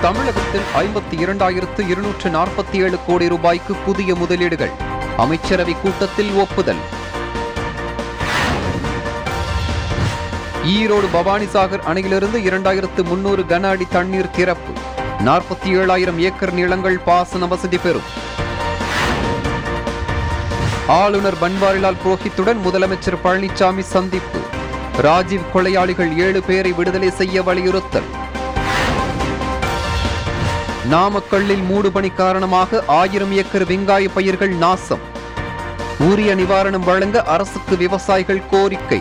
தமிழகத்தில் ஐம்பத்தி இரண்டாயிரத்து இருநூற்று நாற்பத்தி ஏழு கோடி ரூபாய்க்கு புதிய முதலீடுகள் அமைச்சரவை கூட்டத்தில் ஒப்புதல் ஈரோடு பவானிசாகர் அணையிலிருந்து இரண்டாயிரத்து முன்னூறு கன அடி தண்ணீர் திறப்பு நாற்பத்தி ஏழாயிரம் ஏக்கர் நிலங்கள் பாசன வசதி பெறும் ஆளுநர் பன்வாரிலால் புரோஹித்துடன் முதலமைச்சர் பழனிசாமி சந்திப்பு ராஜீவ் கொலையாளிகள் ஏழு பேரை விடுதலை செய்ய வலியுறுத்தல் நாமக்கல்லில் மூடுபனி காரணமாக ஆயிரம் ஏக்கர் வெங்காய பயிர்கள் நாசம் உரிய நிவாரணம் வழங்க அரசுக்கு விவசாயிகள் கோரிக்கை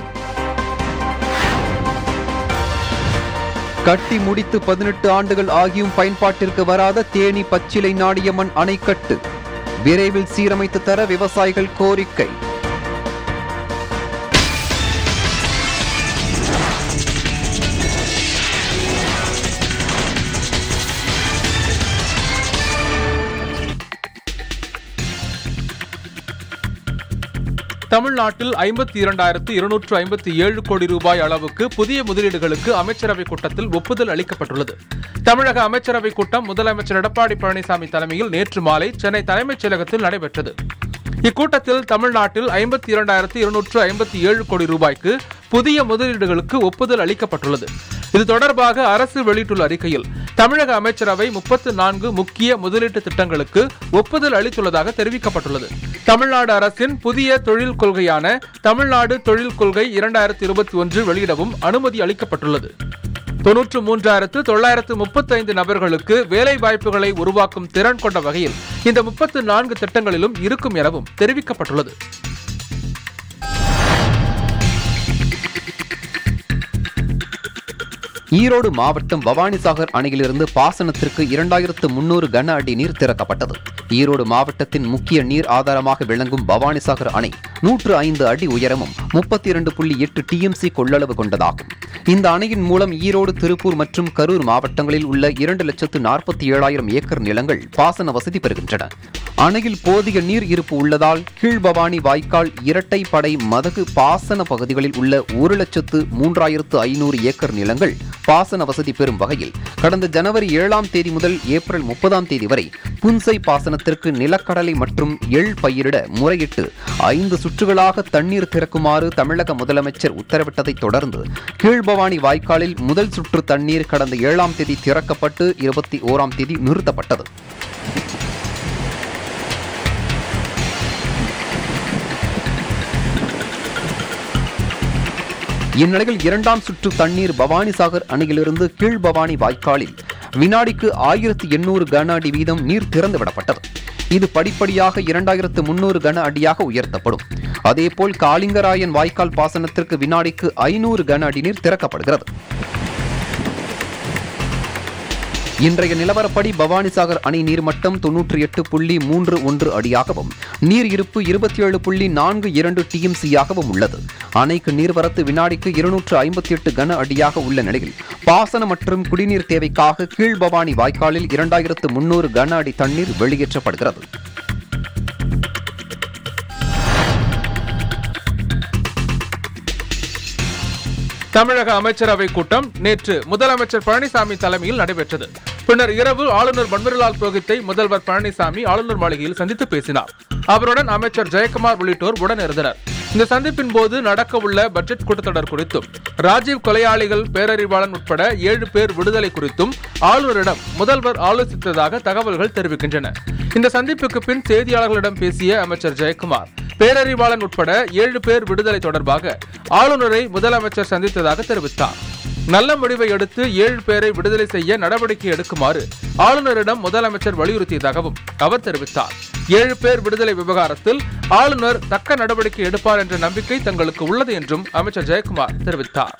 கட்டி முடித்து பதினெட்டு ஆண்டுகள் ஆகியும் பயன்பாட்டிற்கு வராத தேனி பச்சிலை நாடியம்மன் அணைக்கட்டு விரைவில் சீரமைத்து தர விவசாயிகள் கோரிக்கை தமிழ்நாட்டில் ஐம்பத்தி இரண்டாயிரத்து இருநூற்று ஐம்பத்தி ஏழு கோடி ரூபாய் அளவுக்கு புதிய முதலீடுகளுக்கு அமைச்சரவை கூட்டத்தில் ஒப்புதல் அளிக்கப்பட்டுள்ளது தமிழக அமைச்சரவை கூட்டம் முதலமைச்சர் எடப்பாடி பழனிசாமி தலைமையில் நேற்று மாலை சென்னை தலைமைச் செயலகத்தில் நடைபெற்றது இக்கூட்டத்தில் தமிழ்நாட்டில் ஐம்பத்தி இரண்டாயிரத்து இருநூற்று ஐம்பத்தி ஏழு கோடி ரூபாய்க்கு புதிய முதலீடுகளுக்கு ஒப்புதல் அளிக்கப்பட்டுள்ளது இது தொடர்பாக அரசு வெளியிட்டுள்ள அறிக்கையில் தமிழக அமைச்சரவை முப்பத்து நான்கு முக்கிய முதலீட்டு திட்டங்களுக்கு ஒப்புதல் அளித்துள்ளதாக தெரிவிக்கப்பட்டுள்ளது தமிழ்நாடு அரசின் புதிய தொழில் கொள்கையான தமிழ்நாடு தொழில் கொள்கை இரண்டாயிரத்தி இருபத்தி ஒன்று வெளியிடவும் அனுமதி அளிக்கப்பட்டுள்ளது தொன்னூற்று மூன்றாயிரத்து தொள்ளாயிரத்து முப்பத்தைந்து நபர்களுக்கு வேலை வாய்ப்புகளை உருவாக்கும் திறன் கொண்ட வகையில் இந்த முப்பத்து நான்கு திட்டங்களிலும் இருக்கும் எனவும் தெரிவிக்கப்பட்டுள்ளது ஈரோடு மாவட்டம் பவானிசாகர் அணையிலிருந்து பாசனத்திற்கு இரண்டாயிரத்து முன்னூறு கன அடி நீர் திறக்கப்பட்டது ஈரோடு மாவட்டத்தின் முக்கிய நீர் ஆதாரமாக விளங்கும் பவானிசாகர் அணை நூற்று ஐந்து அடி உயரமும் முப்பத்தி இரண்டு புள்ளி எட்டு டிஎம்சி கொள்ளளவு கொண்டதாகும் இந்த அணையின் மூலம் ஈரோடு திருப்பூர் மற்றும் கரூர் மாவட்டங்களில் உள்ள இரண்டு லட்சத்து நாற்பத்தி ஏழாயிரம் ஏக்கர் நிலங்கள் பாசன வசதி பெறுகின்றன அணையில் போதிய நீர் இருப்பு உள்ளதால் கீழ்பவானி வாய்க்கால் இரட்டை படை மதகு பாசன பகுதிகளில் உள்ள ஒரு லட்சத்து மூன்றாயிரத்து ஐநூறு ஏக்கர் நிலங்கள் பாசன வசதி பெறும் வகையில் கடந்த ஜனவரி ஏழாம் தேதி முதல் ஏப்ரல் முப்பதாம் தேதி வரை புன்சை பாசனத்திற்கு நிலக்கடலை மற்றும் எள் பயிரிட முறையிட்டு ஐந்து சுற்றுகளாக தண்ணீர் திறக்குமாறு தமிழக முதலமைச்சர் உத்தரவிட்டதைத் தொடர்ந்து கீழ்பவானி வாய்க்காலில் முதல் சுற்று தண்ணீர் கடந்த ஏழாம் தேதி திறக்கப்பட்டு இருபத்தி ஓராம் தேதி நிறுத்தப்பட்டது இந்நிலையில் இரண்டாம் சுற்று தண்ணீர் பவானிசாகர் அணையிலிருந்து கீழ்பவானி வாய்க்காலில் வினாடிக்கு ஆயிரத்து எண்ணூறு கன அடி வீதம் நீர் திறந்துவிடப்பட்டது இது படிப்படியாக இரண்டாயிரத்து முன்னூறு கன அடியாக உயர்த்தப்படும் அதேபோல் காளிங்கராயன் வாய்க்கால் பாசனத்திற்கு வினாடிக்கு ஐநூறு கன அடி நீர் திறக்கப்படுகிறது இன்றைய நிலவரப்படி பவானிசாகர் அணை நீர்மட்டம் தொன்னூற்றி எட்டு புள்ளி மூன்று ஒன்று அடியாகவும் நீர் இருப்பு இருபத்தி ஏழு புள்ளி நான்கு இரண்டு டிஎம்சியாகவும் உள்ளது அணைக்கு நீர்வரத்து வினாடிக்கு இருநூற்று ஐம்பத்தி எட்டு கன அடியாக உள்ள நிலையில் பாசன மற்றும் குடிநீர் தேவைக்காக கீழ்பவானி வாய்க்காலில் இரண்டாயிரத்து முன்னூறு கன அடி தண்ணீர் வெளியேற்றப்படுகிறது தமிழக அமைச்சரவை கூட்டம் நேற்று முதலமைச்சர் பழனிசாமி தலைமையில் நடைபெற்றது பின்னர் இரவு ஆளுநர் பன்வரிலால் புரோஹித்தை முதல்வர் பழனிசாமி ஆளுநர் மாளிகையில் சந்தித்து பேசினார் அவருடன் அமைச்சர் ஜெயக்குமார் உள்ளிட்டோர் உடனிருந்தனர் இந்த சந்திப்பின் போது நடக்கவுள்ள பட்ஜெட் கூட்டத்தொடர் குறித்தும் ராஜீவ் கொலையாளிகள் பேரறிவாளன் உட்பட ஏழு பேர் விடுதலை குறித்தும் ஆளுநரிடம் முதல்வர் ஆலோசித்ததாக தகவல்கள் தெரிவிக்கின்றன இந்த சந்திப்புக்கு பின் செய்தியாளர்களிடம் பேசிய அமைச்சர் ஜெயக்குமார் பேரறிவாளன் உட்பட ஏழு பேர் விடுதலை தொடர்பாக ஆளுநரை முதலமைச்சர் சந்தித்ததாக தெரிவித்தார் நல்ல முடிவை எடுத்து ஏழு பேரை விடுதலை செய்ய நடவடிக்கை எடுக்குமாறு ஆளுநரிடம் முதலமைச்சர் வலியுறுத்தியதாகவும் அவர் தெரிவித்தார் ஏழு பேர் விடுதலை விவகாரத்தில் ஆளுநர் தக்க நடவடிக்கை எடுப்பார் என்ற நம்பிக்கை தங்களுக்கு உள்ளது என்றும் அமைச்சர் ஜெயக்குமார் தெரிவித்தார்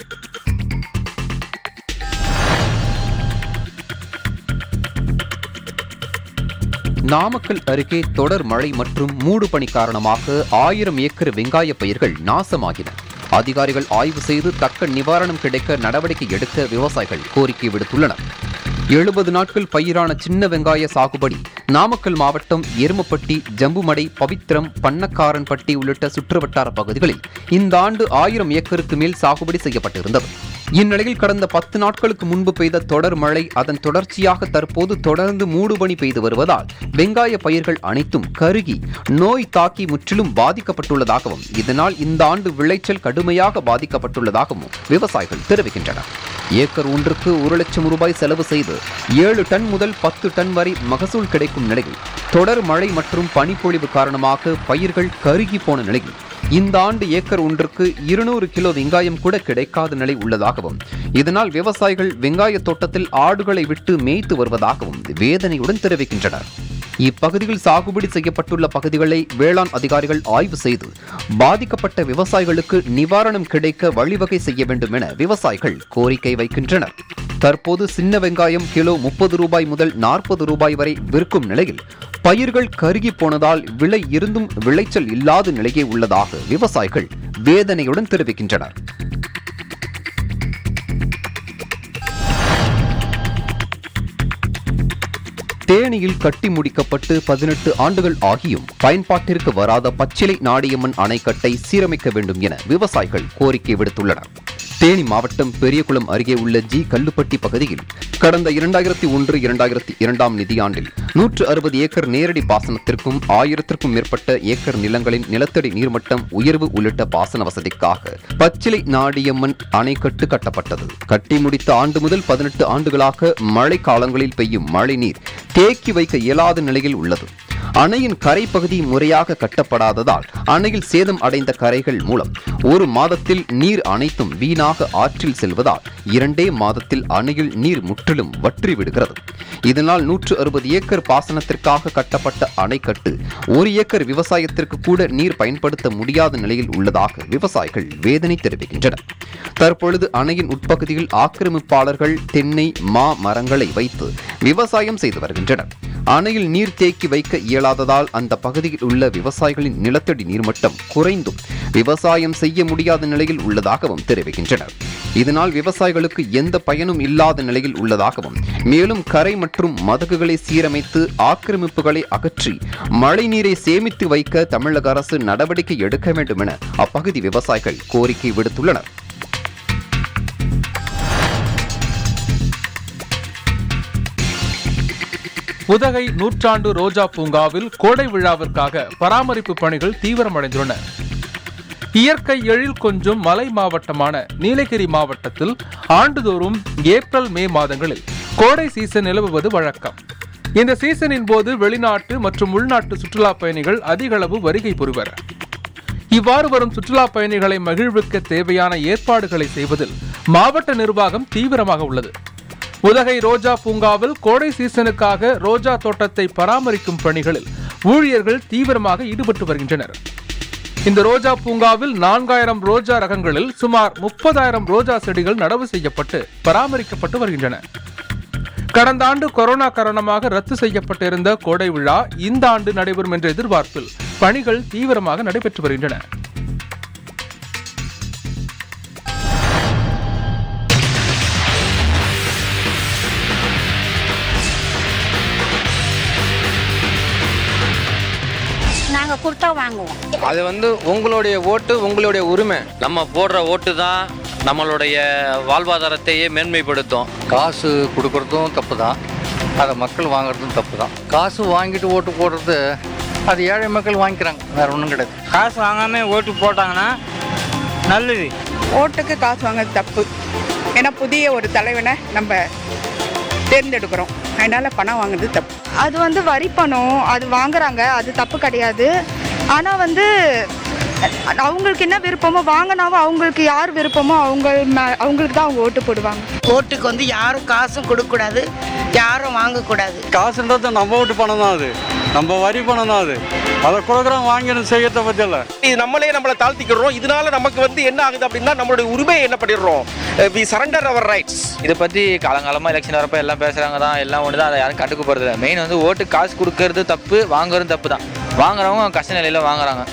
நாமக்கல் அருகே தொடர் மழை மற்றும் மூடு பனி காரணமாக ஆயிரம் ஏக்கர் வெங்காய பயிர்கள் நாசமாகின அதிகாரிகள் ஆய்வு செய்து தக்க நிவாரணம் கிடைக்க நடவடிக்கை எடுக்க விவசாயிகள் கோரிக்கை விடுத்துள்ளனர் எழுபது நாட்கள் பயிரான சின்ன வெங்காய சாகுபடி நாமக்கல் மாவட்டம் எருமப்பட்டி ஜம்புமடை பவித்திரம் பண்ணக்காரன்பட்டி உள்ளிட்ட சுற்றுவட்டார பகுதிகளில் இந்த ஆண்டு ஆயிரம் ஏக்கருக்கு மேல் சாகுபடி செய்யப்பட்டிருந்தது இந்நிலையில் கடந்த பத்து நாட்களுக்கு முன்பு பெய்த தொடர் மழை அதன் தொடர்ச்சியாக தற்போது தொடர்ந்து மூடுபனி பெய்து வருவதால் வெங்காய பயிர்கள் அனைத்தும் கருகி நோய் தாக்கி முற்றிலும் பாதிக்கப்பட்டுள்ளதாகவும் இதனால் இந்த ஆண்டு விளைச்சல் கடுமையாக பாதிக்கப்பட்டுள்ளதாகவும் விவசாயிகள் தெரிவிக்கின்றனர் ஏக்கர் ஒன்றுக்கு ஒரு லட்சம் ரூபாய் செலவு செய்து ஏழு டன் முதல் பத்து டன் வரை மகசூல் கிடைக்கும் நிலையில் தொடர் மழை மற்றும் பனிப்பொழிவு காரணமாக பயிர்கள் கருகி போன நிலையில் இந்த ஆண்டு ஏக்கர் ஒன்றுக்கு இருநூறு கிலோ வெங்காயம் கூட கிடைக்காத நிலை உள்ளதாகவும் இதனால் விவசாயிகள் வெங்காய தோட்டத்தில் ஆடுகளை விட்டு மேய்த்து வருவதாகவும் வேதனையுடன் தெரிவிக்கின்றனர் இப்பகுதியில் சாகுபடி செய்யப்பட்டுள்ள பகுதிகளை வேளாண் அதிகாரிகள் ஆய்வு செய்து பாதிக்கப்பட்ட விவசாயிகளுக்கு நிவாரணம் கிடைக்க வழிவகை செய்ய வேண்டும் என விவசாயிகள் கோரிக்கை வைக்கின்றனர் தற்போது சின்ன வெங்காயம் கிலோ முப்பது ரூபாய் முதல் நாற்பது ரூபாய் வரை விற்கும் நிலையில் பயிர்கள் கருகி போனதால் விலை இருந்தும் விளைச்சல் இல்லாத நிலையே உள்ளதாக விவசாயிகள் வேதனையுடன் தெரிவிக்கின்றனர் தேனியில் கட்டி முடிக்கப்பட்டு பதினெட்டு ஆண்டுகள் ஆகியும் பயன்பாட்டிற்கு வராத பச்சிலை நாடியம்மன் அணைக்கட்டை சீரமைக்க வேண்டும் என விவசாயிகள் கோரிக்கை விடுத்துள்ளனர் தேனி மாவட்டம் பெரியகுளம் அருகே உள்ள ஜி கல்லுப்பட்டி பகுதியில் கடந்த இரண்டாயிரத்தி ஒன்று இரண்டாயிரத்தி இரண்டாம் நிதியாண்டில் நூற்று அறுபது ஏக்கர் நேரடி பாசனத்திற்கும் ஆயிரத்திற்கும் மேற்பட்ட ஏக்கர் நிலங்களின் நிலத்தடி நீர்மட்டம் உயர்வு உள்ளிட்ட பாசன வசதிக்காக பச்சிலை நாடியம்மன் அணைக்கட்டு கட்டப்பட்டது கட்டி முடித்த ஆண்டு முதல் பதினெட்டு ஆண்டுகளாக மழை காலங்களில் பெய்யும் மழை நீர் தேக்கி வைக்க இயலாத நிலையில் உள்ளது அணையின் கரைப்பகுதி முறையாக கட்டப்படாததால் அணையில் சேதம் அடைந்த கரைகள் மூலம் ஒரு மாதத்தில் நீர் அனைத்தும் வீணாக ஆற்றில் செல்வதால் இரண்டே மாதத்தில் அணையில் நீர் முற்றிலும் வற்றி விடுகிறது இதனால் நூற்று அறுபது ஏக்கர் பாசனத்திற்காக கட்டப்பட்ட அணைக்கட்டு ஒரு ஏக்கர் விவசாயத்திற்கு கூட நீர் பயன்படுத்த முடியாத நிலையில் உள்ளதாக விவசாயிகள் வேதனை தெரிவிக்கின்றனர் தற்பொழுது அணையின் உட்பகுதியில் ஆக்கிரமிப்பாளர்கள் தென்னை மா மரங்களை வைத்து விவசாயம் செய்து வருகின்றனர் அணையில் நீர் தேக்கி வைக்க இயலாததால் அந்த பகுதியில் உள்ள விவசாயிகளின் நிலத்தடி நீர்மட்டம் குறைந்தும் விவசாயம் செய்ய முடியாத நிலையில் உள்ளதாகவும் தெரிவிக்கின்றனர் இதனால் விவசாயிகளுக்கு எந்த பயனும் இல்லாத நிலையில் உள்ளதாகவும் மேலும் கரை மற்றும் மதகுகளை சீரமைத்து ஆக்கிரமிப்புகளை அகற்றி மழைநீரை சேமித்து வைக்க தமிழக அரசு நடவடிக்கை எடுக்க வேண்டும் என அப்பகுதி விவசாயிகள் கோரிக்கை விடுத்துள்ளனர் உதகை நூற்றாண்டு ரோஜா பூங்காவில் கோடை விழாவிற்காக பராமரிப்பு பணிகள் தீவிரமடைந்துள்ளன இயற்கை எழில் கொஞ்சும் மலை மாவட்டமான நீலகிரி மாவட்டத்தில் ஆண்டுதோறும் ஏப்ரல் மே மாதங்களில் கோடை சீசன் நிலவுவது வழக்கம் இந்த சீசனின் போது வெளிநாட்டு மற்றும் உள்நாட்டு சுற்றுலா பயணிகள் அதிக அளவு வருகை புரிவர் இவ்வாறு வரும் சுற்றுலா பயணிகளை மகிழ்விக்க தேவையான ஏற்பாடுகளை செய்வதில் மாவட்ட நிர்வாகம் தீவிரமாக உள்ளது உதகை ரோஜா பூங்காவில் கோடை சீசனுக்காக ரோஜா தோட்டத்தை பராமரிக்கும் பணிகளில் ஊழியர்கள் தீவிரமாக ஈடுபட்டு வருகின்றனர் இந்த ரோஜா பூங்காவில் நான்காயிரம் ரோஜா ரகங்களில் சுமார் முப்பதாயிரம் ரோஜா செடிகள் நடவு செய்யப்பட்டு பராமரிக்கப்பட்டு வருகின்றன கடந்த ஆண்டு கொரோனா காரணமாக ரத்து செய்யப்பட்டிருந்த கோடை விழா இந்த ஆண்டு நடைபெறும் என்ற எதிர்பார்ப்பில் பணிகள் தீவிரமாக நடைபெற்று வருகின்றன நாங்கள் கொடுத்தா வாங்குவோம் அது வந்து உங்களுடைய ஓட்டு உங்களுடைய உரிமை நம்ம போடுற ஓட்டு தான் நம்மளுடைய வாழ்வாதாரத்தையே மேன்மைப்படுத்தும் காசு கொடுக்கறதும் தப்பு தான் அதை மக்கள் வாங்குறதும் தப்பு தான் காசு வாங்கிட்டு ஓட்டு போடுறது அது ஏழை மக்கள் வாங்கிக்கிறாங்க வேற ஒன்றும் கிடையாது காசு வாங்காம ஓட்டு போட்டாங்கன்னா நல்லது ஓட்டுக்கு காசு வாங்குறது தப்பு ஏன்னா புதிய ஒரு தலைவனை நம்ம தேர்ந்தெடுக்கிறோம் அதனால பணம் வாங்குறது தப்பு அது வந்து வரி பணம் அது வாங்குறாங்க அது தப்பு கிடையாது ஆனால் வந்து அஹ், அவங்களுக்கு என்ன விருப்பமோ வாங்கினாவும் அவங்களுக்கு யார் விருப்பமோ அவங்க மே- அவங்களுக்கு தான் அவங்க ஓட்டு போடுவாங்க ஓட்டுக்கு வந்து யாரும் காசும் கொடுக்கக்கூடாது யாரும் வாங்கக்கூடாது காசுன்றது நம்ம ஓட்டு பணம் தான் அது நம்ம வரி பணம் தான் அது அதை கொடுக்குறோம் வாங்கிட்டு செய்யறத பற்றி இல்லை இது நம்மளே நம்மளை தாழ்த்திக்கிறோம் இதனால நமக்கு வந்து என்ன ஆகுது அப்படின்னா நம்மளுடைய உரிமையை என்ன பண்ணிடுறோம் வி சரண்டர் அவர் ரைட்ஸ் இதை பற்றி காலங்காலமாக எலெக்ஷன் வரப்போ எல்லாம் பேசுகிறாங்க தான் எல்லாம் ஒன்று தான் அதை யாரும் கண்டுக்க போகிறது இல்லை மெயின் வந்து ஓட்டு காசு கொடுக்கறது தப்பு வாங்குறதும் தப்பு தான் வாங்குறவங்க கஷ்ட நிலையில் வாங்குறாங்க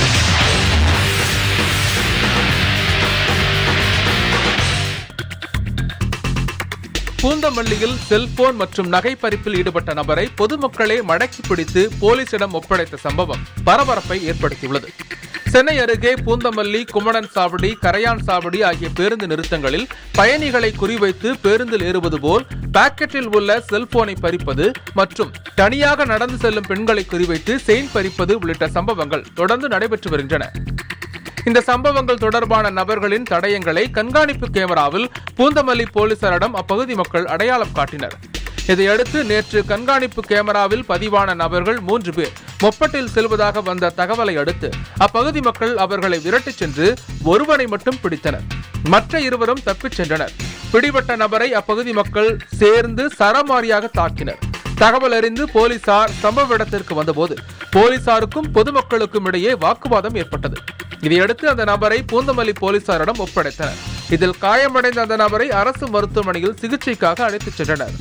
பூந்தமல்லியில் செல்போன் மற்றும் நகை பறிப்பில் ஈடுபட்ட நபரை பொதுமக்களே மடக்கி பிடித்து போலீசிடம் ஒப்படைத்த சம்பவம் பரபரப்பை ஏற்படுத்தியுள்ளது சென்னை அருகே பூந்தமல்லி குமணன் சாவடி கரையான் சாவடி ஆகிய பேருந்து நிறுத்தங்களில் பயணிகளை குறிவைத்து பேருந்தில் ஏறுவது போல் பாக்கெட்டில் உள்ள செல்போனை பறிப்பது மற்றும் தனியாக நடந்து செல்லும் பெண்களை குறிவைத்து செயின் பறிப்பது உள்ளிட்ட சம்பவங்கள் தொடர்ந்து நடைபெற்று வருகின்றன இந்த சம்பவங்கள் தொடர்பான நபர்களின் தடயங்களை கண்காணிப்பு கேமராவில் பூந்தமல்லி போலீசாரிடம் அப்பகுதி மக்கள் அடையாளம் காட்டினர் இதையடுத்து நேற்று கண்காணிப்பு கேமராவில் பதிவான நபர்கள் மூன்று பேர் மொப்பட்டில் செல்வதாக வந்த தகவலை அடுத்து அப்பகுதி மக்கள் அவர்களை விரட்டிச் சென்று ஒருவனை மட்டும் பிடித்தனர் மற்ற இருவரும் தப்பிச் சென்றனர் பிடிபட்ட நபரை அப்பகுதி மக்கள் சேர்ந்து சரமாரியாக தாக்கினர் தகவல் அறிந்து போலீசார் சம்பவ இடத்திற்கு வந்தபோது போலீசாருக்கும் பொதுமக்களுக்கும் இடையே வாக்குவாதம் ஏற்பட்டது இதையடுத்து அந்த நபரை பூந்தமல்லி போலீசாரிடம் ஒப்படைத்தனர் இதில் காயமடைந்த அந்த நபரை அரசு மருத்துவமனையில் சிகிச்சைக்காக அழைத்துச் சென்றனர்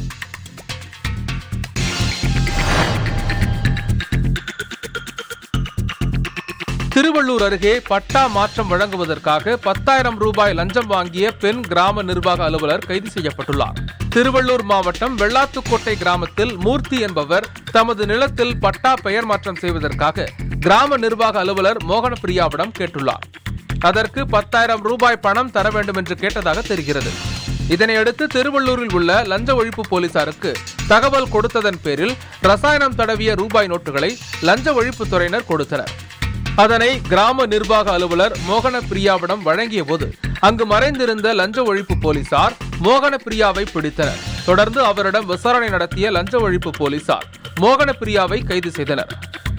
திருவள்ளூர் அருகே பட்டா மாற்றம் வழங்குவதற்காக பத்தாயிரம் ரூபாய் லஞ்சம் வாங்கிய பெண் கிராம நிர்வாக அலுவலர் கைது செய்யப்பட்டுள்ளார் திருவள்ளூர் மாவட்டம் வெள்ளாத்துக்கோட்டை கிராமத்தில் மூர்த்தி என்பவர் தமது நிலத்தில் பட்டா பெயர் மாற்றம் செய்வதற்காக கிராம நிர்வாக அலுவலர் மோகனப்பிரியாவிடம் கேட்டுள்ளார் அதற்கு பத்தாயிரம் ரூபாய் பணம் தர வேண்டும் என்று கேட்டதாக தெரிகிறது இதனையடுத்து திருவள்ளூரில் உள்ள லஞ்ச ஒழிப்பு போலீசாருக்கு தகவல் கொடுத்ததன் பேரில் ரசாயனம் தடவிய ரூபாய் நோட்டுகளை லஞ்ச ஒழிப்புத் துறையினர் கொடுத்தனர் அதனை கிராம நிர்வாக அலுவலர் மோகன பிரியாவிடம் வழங்கிய போது அங்கு மறைந்திருந்த லஞ்ச ஒழிப்பு போலீசார் மோகன பிரியாவை பிடித்தனர் தொடர்ந்து அவரிடம் விசாரணை நடத்திய லஞ்ச ஒழிப்பு போலீசார் மோகன பிரியாவை கைது செய்தனர்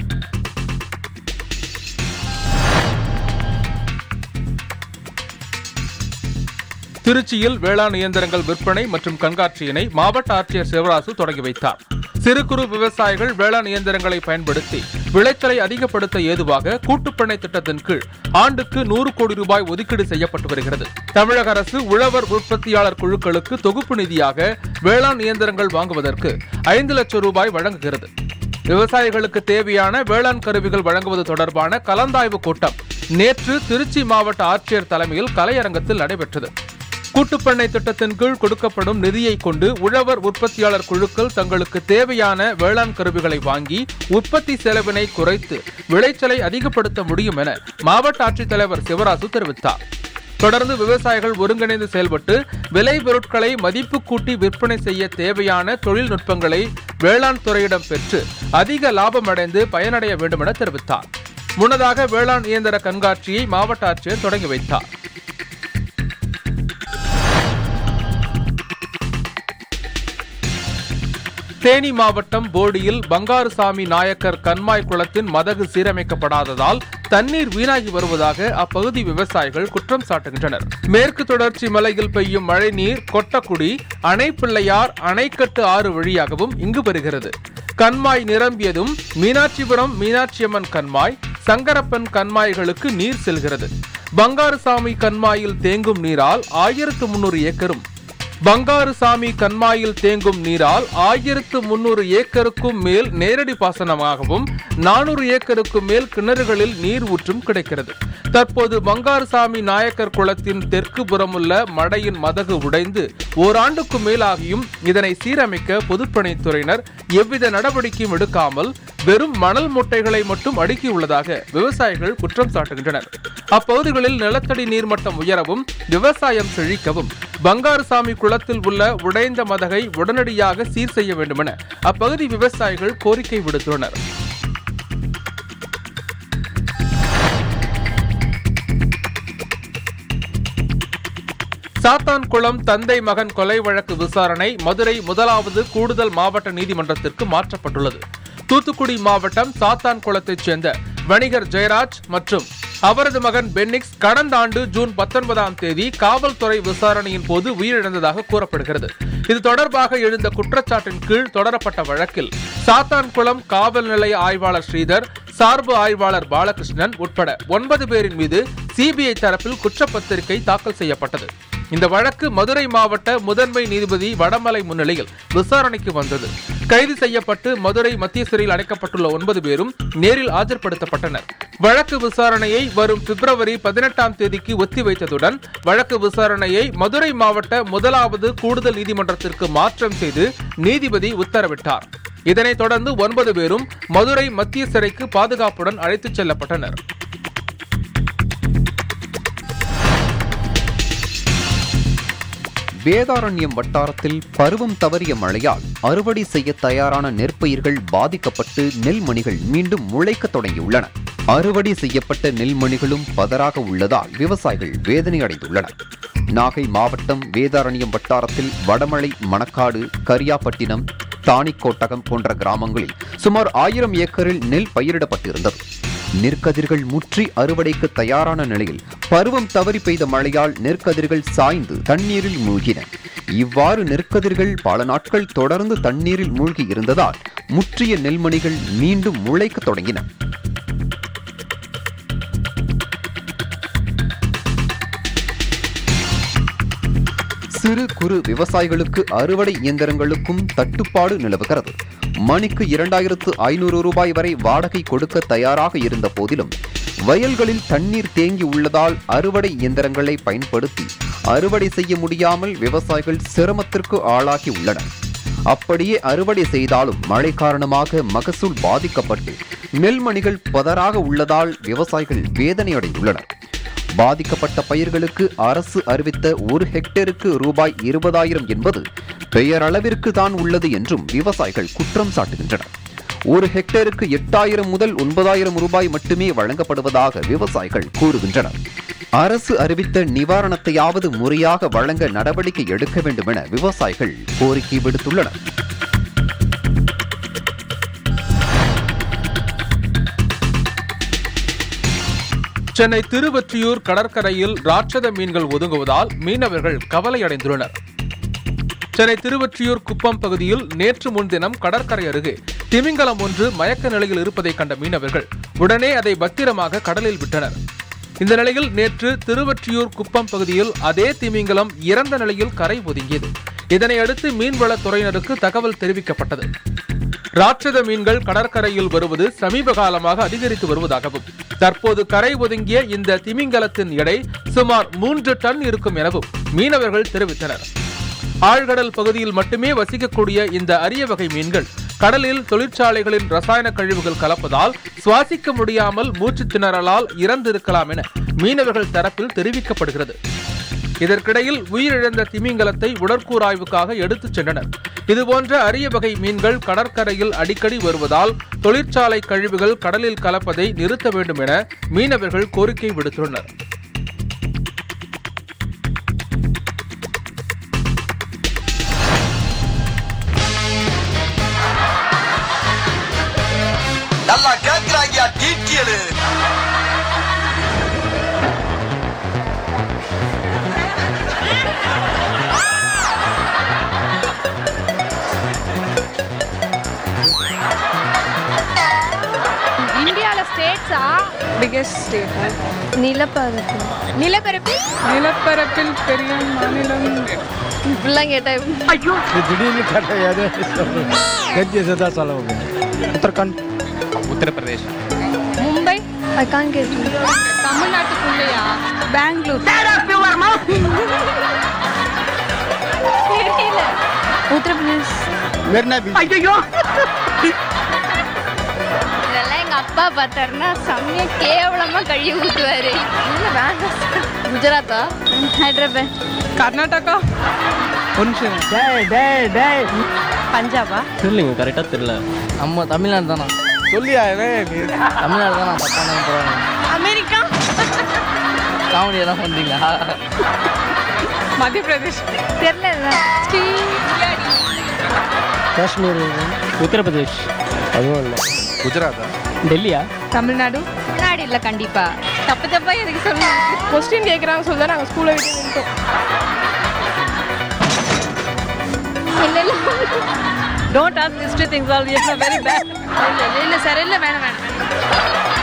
திருச்சியில் வேளாண் இயந்திரங்கள் விற்பனை மற்றும் கண்காட்சியினை மாவட்ட ஆட்சியர் சிவராசு தொடங்கி வைத்தார் சிறு குறு விவசாயிகள் வேளாண் இயந்திரங்களை பயன்படுத்தி விளைச்சலை அதிகப்படுத்த ஏதுவாக கூட்டுப்பண்ணை திட்டத்தின் கீழ் ஆண்டுக்கு நூறு கோடி ரூபாய் ஒதுக்கீடு செய்யப்பட்டு வருகிறது தமிழக அரசு உழவர் உற்பத்தியாளர் குழுக்களுக்கு தொகுப்பு நிதியாக வேளாண் இயந்திரங்கள் வாங்குவதற்கு ஐந்து லட்சம் ரூபாய் வழங்குகிறது விவசாயிகளுக்கு தேவையான வேளாண் கருவிகள் வழங்குவது தொடர்பான கலந்தாய்வு கூட்டம் நேற்று திருச்சி மாவட்ட ஆட்சியர் தலைமையில் கலையரங்கத்தில் நடைபெற்றது கூட்டுப்பண்ணை திட்டத்தின் கீழ் கொடுக்கப்படும் நிதியை கொண்டு உழவர் உற்பத்தியாளர் குழுக்கள் தங்களுக்கு தேவையான வேளாண் கருவிகளை வாங்கி உற்பத்தி செலவினை குறைத்து விளைச்சலை அதிகப்படுத்த முடியும் என மாவட்ட ஆட்சித்தலைவர் சிவராசு தெரிவித்தார் தொடர்ந்து விவசாயிகள் ஒருங்கிணைந்து செயல்பட்டு விலை பொருட்களை மதிப்பு கூட்டி விற்பனை செய்ய தேவையான தொழில்நுட்பங்களை வேளாண் துறையிடம் பெற்று அதிக லாபம் அடைந்து பயனடைய வேண்டும் என தெரிவித்தார் முன்னதாக வேளாண் இயந்திர கண்காட்சியை மாவட்ட ஆட்சியர் தொடங்கி வைத்தார் தேனி மாவட்டம் போடியில் பங்காருசாமி நாயக்கர் கண்மாய் குளத்தின் மதகு சீரமைக்கப்படாததால் தண்ணீர் வீணாகி வருவதாக அப்பகுதி விவசாயிகள் குற்றம் சாட்டுகின்றனர் மேற்கு தொடர்ச்சி மலையில் பெய்யும் மழைநீர் கொட்டக்குடி அணைப்பிள்ளையார் அணைக்கட்டு ஆறு வழியாகவும் இங்கு வருகிறது கண்மாய் நிரம்பியதும் மீனாட்சிபுரம் மீனாட்சியம்மன் கண்மாய் சங்கரப்பன் கண்மாய்களுக்கு நீர் செல்கிறது பங்காருசாமி கண்மாயில் தேங்கும் நீரால் ஆயிரத்து முன்னூறு ஏக்கரும் பங்காருசாமி கண்மாயில் தேங்கும் நீரால் ஆயிரத்து முன்னூறு ஏக்கருக்கும் மேல் நேரடி பாசனமாகவும் நானூறு ஏக்கருக்கும் மேல் கிணறுகளில் நீர் ஊற்றும் கிடைக்கிறது தற்போது பங்காருசாமி நாயக்கர் குளத்தின் தெற்கு புறமுள்ள மடையின் மதகு உடைந்து ஓராண்டுக்கு மேலாகியும் இதனை சீரமைக்க பொதுப்பணித்துறையினர் எவ்வித நடவடிக்கையும் எடுக்காமல் வெறும் மணல் மூட்டைகளை மட்டும் அடுக்கியுள்ளதாக விவசாயிகள் குற்றம் சாட்டுகின்றனர் அப்பகுதிகளில் நிலத்தடி நீர்மட்டம் உயரவும் விவசாயம் செழிக்கவும் பங்காருசாமி குளத்தில் உள்ள உடைந்த மதகை உடனடியாக சீர் செய்ய வேண்டுமென அப்பகுதி விவசாயிகள் கோரிக்கை விடுத்துள்ளனர் சாத்தான்குளம் தந்தை மகன் கொலை வழக்கு விசாரணை மதுரை முதலாவது கூடுதல் மாவட்ட நீதிமன்றத்திற்கு மாற்றப்பட்டுள்ளது தூத்துக்குடி மாவட்டம் சாத்தான்குளத்தைச் சேர்ந்த வணிகர் ஜெயராஜ் மற்றும் அவரது மகன் பென்னிக்ஸ் கடந்த ஆண்டு ஜூன் பத்தொன்பதாம் தேதி காவல்துறை விசாரணையின் போது உயிரிழந்ததாக கூறப்படுகிறது இது தொடர்பாக எழுந்த குற்றச்சாட்டின் கீழ் தொடரப்பட்ட வழக்கில் சாத்தான்குளம் காவல் நிலைய ஆய்வாளர் ஸ்ரீதர் சார்பு ஆய்வாளர் பாலகிருஷ்ணன் உட்பட ஒன்பது பேரின் மீது சிபிஐ தரப்பில் குற்றப்பத்திரிகை தாக்கல் செய்யப்பட்டது இந்த வழக்கு மதுரை மாவட்ட முதன்மை நீதிபதி வடமலை முன்னிலையில் விசாரணைக்கு வந்தது கைது செய்யப்பட்டு மதுரை மத்திய சிறையில் அடைக்கப்பட்டுள்ள ஒன்பது பேரும் நேரில் ஆஜர்படுத்தப்பட்டனர் வழக்கு விசாரணையை வரும் பிப்ரவரி பதினெட்டாம் தேதிக்கு ஒத்திவைத்ததுடன் வழக்கு விசாரணையை மதுரை மாவட்ட முதலாவது கூடுதல் நீதிமன்றத்திற்கு மாற்றம் செய்து நீதிபதி உத்தரவிட்டார் இதனைத் தொடர்ந்து ஒன்பது பேரும் மதுரை மத்திய சிறைக்கு பாதுகாப்புடன் அழைத்துச் செல்லப்பட்டனர் வேதாரண்யம் வட்டாரத்தில் பருவம் தவறிய மழையால் அறுவடை செய்ய தயாரான நெற்பயிர்கள் பாதிக்கப்பட்டு நெல்மணிகள் மீண்டும் முளைக்கத் தொடங்கியுள்ளன அறுவடை செய்யப்பட்ட நெல்மணிகளும் பதறாக உள்ளதால் விவசாயிகள் வேதனை அடைந்துள்ளனர் நாகை மாவட்டம் வேதாரண்யம் வட்டாரத்தில் வடமலை மணக்காடு கரியாப்பட்டினம் தாணிக்கோட்டகம் போன்ற கிராமங்களில் சுமார் ஆயிரம் ஏக்கரில் நெல் பயிரிடப்பட்டிருந்தது நெற்கதிர்கள் முற்றி அறுவடைக்கு தயாரான நிலையில் பருவம் தவறி பெய்த மழையால் நெற்கதிர்கள் சாய்ந்து தண்ணீரில் மூழ்கின இவ்வாறு நெற்கதிர்கள் பல நாட்கள் தொடர்ந்து தண்ணீரில் மூழ்கி இருந்ததால் முற்றிய நெல்மணிகள் மீண்டும் முளைக்கத் தொடங்கின சிறு குறு விவசாயிகளுக்கு அறுவடை இயந்திரங்களுக்கும் தட்டுப்பாடு நிலவுகிறது மணிக்கு இரண்டாயிரத்து ஐநூறு ரூபாய் வரை வாடகை கொடுக்க தயாராக இருந்த போதிலும் வயல்களில் தண்ணீர் தேங்கி உள்ளதால் அறுவடை இயந்திரங்களை பயன்படுத்தி அறுவடை செய்ய முடியாமல் விவசாயிகள் சிரமத்திற்கு ஆளாகி உள்ளனர் அப்படியே அறுவடை செய்தாலும் மழை காரணமாக மகசூல் பாதிக்கப்பட்டு நெல்மணிகள் பதறாக உள்ளதால் விவசாயிகள் வேதனையடைந்துள்ளனர் பாதிக்கப்பட்ட பயிர்களுக்கு அரசு அறிவித்த ஒரு ஹெக்டேருக்கு ரூபாய் இருபதாயிரம் என்பது பெயரளவிற்கு தான் உள்ளது என்றும் விவசாயிகள் குற்றம் சாட்டுகின்றனர் ஒரு ஹெக்டேருக்கு எட்டாயிரம் முதல் ஒன்பதாயிரம் ரூபாய் மட்டுமே வழங்கப்படுவதாக விவசாயிகள் கூறுகின்றனர் அரசு அறிவித்த நிவாரணத்தையாவது முறையாக வழங்க நடவடிக்கை எடுக்க வேண்டும் என விவசாயிகள் கோரிக்கை விடுத்துள்ளனர் சென்னை திருவொற்றியூர் கடற்கரையில் ராட்சத மீன்கள் ஒதுங்குவதால் மீனவர்கள் கவலையடைந்துள்ளனர் சென்னை திருவொற்றியூர் குப்பம் பகுதியில் நேற்று முன்தினம் கடற்கரை அருகே திமிங்கலம் ஒன்று மயக்க நிலையில் இருப்பதை கண்ட மீனவர்கள் உடனே அதை பத்திரமாக கடலில் விட்டனர் இந்த நிலையில் நேற்று திருவொற்றியூர் குப்பம் பகுதியில் அதே திமிங்கலம் இறந்த நிலையில் கரை ஒதுங்கியது இதனை அடுத்து மீன்வளத்துறையினருக்கு தகவல் தெரிவிக்கப்பட்டது ராட்சத மீன்கள் கடற்கரையில் வருவது சமீப காலமாக அதிகரித்து வருவதாகவும் தற்போது கரை ஒதுங்கிய இந்த திமிங்கலத்தின் எடை சுமார் மூன்று டன் இருக்கும் எனவும் மீனவர்கள் தெரிவித்தனர் ஆழ்கடல் பகுதியில் மட்டுமே வசிக்கக்கூடிய இந்த அரிய வகை மீன்கள் கடலில் தொழிற்சாலைகளின் ரசாயன கழிவுகள் கலப்பதால் சுவாசிக்க முடியாமல் மூச்சு திணறலால் இறந்திருக்கலாம் என மீனவர்கள் தரப்பில் தெரிவிக்கப்படுகிறது இதற்கிடையில் உயிரிழந்த திமிங்கலத்தை உடற்கூறாய்வுக்காக எடுத்துச் சென்றனர் இதுபோன்ற அரிய வகை மீன்கள் கடற்கரையில் அடிக்கடி வருவதால் தொழிற்சாலை கழிவுகள் கடலில் கலப்பதை நிறுத்த வேண்டும் என மீனவர்கள் கோரிக்கை விடுத்துள்ளனர் நல்லா கேட்கிறாங்க டீட்டியலு இந்தியாவில் ஸ்டேட்ஸா பிகெஸ்ட் ஸ்டேட் நிலப்பரப்பு நிலப்பரப்பு நிலப்பரப்பில் பெரிய மாநிலம் இப்படிலாம் கேட்டேன் ஐயோ திடீர்னு கேட்டது தெரிஞ்சதை தான் சொல்ல முடியும் Uttarakhand Uttar Pradesh Mumbai I can get தமிழ்நாட்டுக்குள்ளேயா பெங்களூர் தெரியல உத்தரப்பிரதேஷ் மெரினா ஐயோ இதெல்லாம் எங்க அப்பா பார்த்தாருன்னா செம்மையா கேவலமா கழுவி ஊத்துவாரு இல்ல வேண்டாம் குஜராத்தா ஹைதராபாத் கர்நாடகா ஒரு நிமிஷம் டேய் டேய் டேய் பஞ்சாபா தெரியலங்க கரெக்டாக தெரியல நம்ம தமிழ்நாடு தானா சொல்லியா தமிழ்நாடு தானா தப்பான போகிறாங்க அமெரிக்கா காமெடி எல்லாம் பண்ணுறீங்களா மத்திய பிரதேஷ் தெரியல காஷ்மீர் உத்தரப்பிரதேஷ் அதுவும் இல்லை குஜராத்தா டெல்லியா தமிழ்நாடு தமிழ்நாடு இல்ல கண்டிப்பா தப்பு தப்பா எதுக்கு சொல்லணும் கொஸ்டின் கேக்குறாங்க சொல்ல நாங்க ஸ்கூல்ல விட்டு நின்ட்டோம் இல்ல இல்ல don't ask history things all it's very bad இல்ல இல்ல இல்ல சார் இல்ல வேணாம் வேணாம்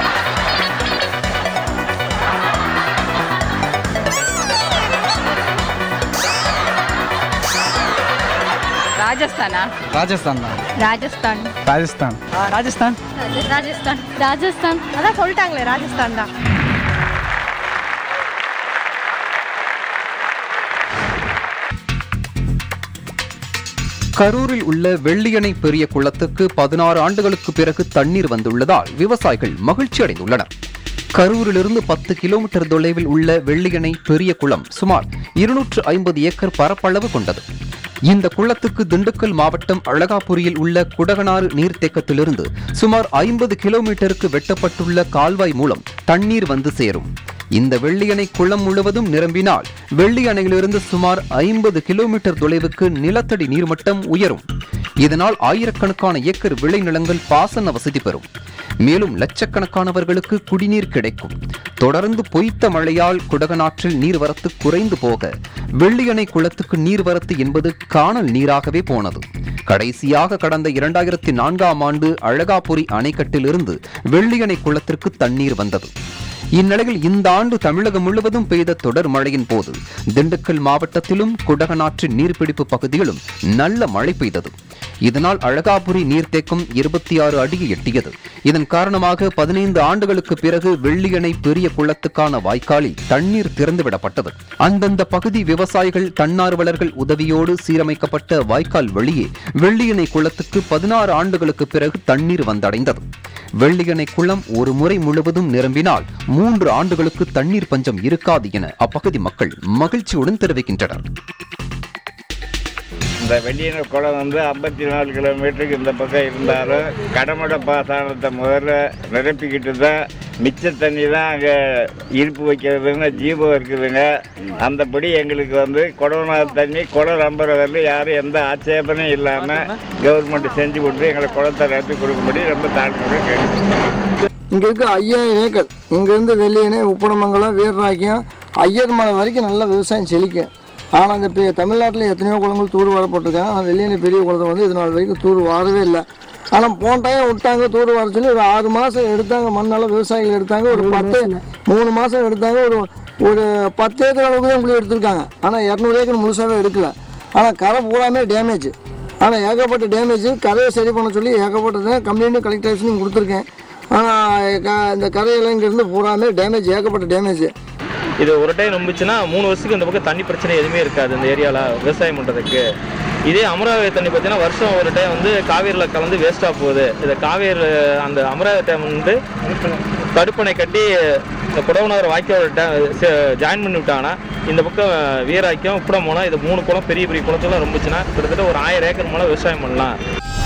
ராஜஸ்தானா ராஜஸ்தான் தான் ராஜஸ்தான் ராஜஸ்தான் ராஜஸ்தான் ராஜஸ்தான் ராஜஸ்தான் அதான் சொல்லிட்டாங்களே ராஜஸ்தான் தான் கரூரில் உள்ள வெள்ளியணை பெரிய குளத்துக்கு பதினாறு ஆண்டுகளுக்கு பிறகு தண்ணீர் வந்துள்ளதால் விவசாயிகள் மகிழ்ச்சி அடைந்துள்ளனர் கரூரிலிருந்து பத்து கிலோமீட்டர் தொலைவில் உள்ள வெள்ளியணை பெரிய குளம் சுமார் இருநூற்று ஐம்பது ஏக்கர் பரப்பளவு கொண்டது இந்த குளத்துக்கு திண்டுக்கல் மாவட்டம் அழகாபுரியில் உள்ள குடகனாறு நீர்த்தேக்கத்திலிருந்து சுமார் ஐம்பது கிலோமீட்டருக்கு வெட்டப்பட்டுள்ள கால்வாய் மூலம் தண்ணீர் வந்து சேரும் இந்த வெள்ளியணை குளம் முழுவதும் நிரம்பினால் வெள்ளி அணையிலிருந்து சுமார் ஐம்பது கிலோமீட்டர் தொலைவுக்கு நிலத்தடி நீர்மட்டம் உயரும் இதனால் ஆயிரக்கணக்கான ஏக்கர் விளைநிலங்கள் பாசன வசதி பெறும் மேலும் லட்சக்கணக்கானவர்களுக்கு குடிநீர் கிடைக்கும் தொடர்ந்து பொய்த்த மழையால் குடகனாற்றில் நீர்வரத்து குறைந்து போக வெள்ளியணை குளத்துக்கு நீர்வரத்து என்பது காணல் நீராகவே போனது கடைசியாக கடந்த இரண்டாயிரத்தி நான்காம் ஆண்டு அழகாபுரி அணைக்கட்டிலிருந்து வெள்ளியணை குளத்திற்கு தண்ணீர் வந்தது இந்நிலையில் இந்த ஆண்டு தமிழகம் முழுவதும் பெய்த தொடர் மழையின் போது திண்டுக்கல் மாவட்டத்திலும் குடகனாற்றின் நீர்பிடிப்பு பகுதியிலும் நல்ல மழை பெய்தது இதனால் அழகாபுரி நீர்த்தேக்கம் இருபத்தி ஆறு அடியை எட்டியது இதன் காரணமாக பதினைந்து ஆண்டுகளுக்கு பிறகு வெள்ளியணை பெரிய குளத்துக்கான வாய்க்காலில் தண்ணீர் திறந்துவிடப்பட்டது அந்தந்த பகுதி விவசாயிகள் தன்னார்வலர்கள் உதவியோடு சீரமைக்கப்பட்ட வாய்க்கால் வழியே வெள்ளியணை குளத்துக்கு பதினாறு ஆண்டுகளுக்கு பிறகு தண்ணீர் வந்தடைந்தது வெள்ளியணை குளம் ஒரு முறை முழுவதும் நிரம்பினால் மூன்று ஆண்டுகளுக்கு தண்ணீர் பஞ்சம் இருக்காது என அப்பகுதி மக்கள் மகிழ்ச்சியுடன் தெரிவிக்கின்றனர் இந்த வெள்ளியன குளம் வந்து ஐம்பத்தி நாலு கிலோமீட்டருக்கு இந்த பக்கம் இருந்தாலும் கடமட பாசனத்தை முதல்ல நிரப்பிக்கிட்டு தான் மிச்ச தண்ணி தான் அங்கே இருப்பு வைக்கிறதுன்னு ஜீவம் இருக்குதுங்க அந்தபடி எங்களுக்கு வந்து கொடோனா தண்ணி குளம் நம்புற வரல யாரும் எந்த ஆட்சேபனையும் இல்லாமல் கவர்மெண்ட் செஞ்சு கொடுத்து எங்களை குளத்தை நிரப்பி கொடுக்கும்படி ரொம்ப தாழ்மையோட கேட்டு இங்கே இருக்க ஐயாயிரம் ஏக்கர் இங்கேருந்து வெள்ளியணை உப்பனமங்கலம் வீரராக்கியம் ஐயர் மலை வரைக்கும் நல்ல விவசாயம் செழிக்கும் ஆனால் இந்த பெ- தமிழ்நாட்டில் எத்தனையோ குளங்கள் தூர் வாரப்பட்டிருக்காங்க ஆனால் வெள்ளியணை பெரிய குளத்தை வந்து இது நாள் வரைக்கும் தூர் வாரவே இல்லை ஆனால் போன டைம் விட்டாங்க தூர் வார சொல்லி ஒரு ஆறு மாதம் எடுத்தாங்க மண்ணெல்லாம் விவசாயிகள் எடுத்தாங்க ஒரு பத்து மூணு மாதம் எடுத்தாங்க ஒரு ஒரு பத்து ஏக்கர் அளவுக்கு தான் இப்படி எடுத்திருக்காங்க ஆனால் இரநூறு ஏக்கர் முழுசாகவே எடுக்கல ஆனால் கரை பூராமே டேமேஜ் ஆனால் ஏகப்பட்ட டேமேஜ் கரையை சரி பண்ண சொல்லி ஏகப்பட்டது கம்ப்ளைண்ட்டும் கலெக்டர் ஆஃபீஸ்லையும் கொடுத்துருக்கேன் ஆனால் க- இந்த கரையெல்லாம் இங்கேருந்து பூராமே டேமேஜ் ஏகப்பட்ட டேமேஜ் இது ஒரு டைம் நம்பிச்சுன்னா மூணு வருஷத்துக்கு இந்த பக்கம் தண்ணி பிரச்சனை எதுவுமே இருக்காது இந்த ஏரியாவில் விவசாயம் பண்ணுறதுக்கு இதே அமராவதி தண்ணி பார்த்தீங்கன்னா வருஷம் ஒரு டைம் வந்து காவேரியில் கலந்து வேஸ்ட்டாக போகுது இதை காவேரி அந்த அமராவதி டேம் வந்து தடுப்பணை கட்டி இந்த குடவனகர் வாய்க்கால் டேம் ஜாயின் பண்ணி விட்டாங்கன்னா இந்த பக்கம் வீராக்கியம் உப்படம் போனால் இது மூணு குளம் பெரிய பெரிய குளத்துலாம் ரொம்பிச்சுன்னா கிட்டத்தட்ட ஒரு ஆயிரம் ஏக்கர் மேலே விவசாயம் பண்ணலாம்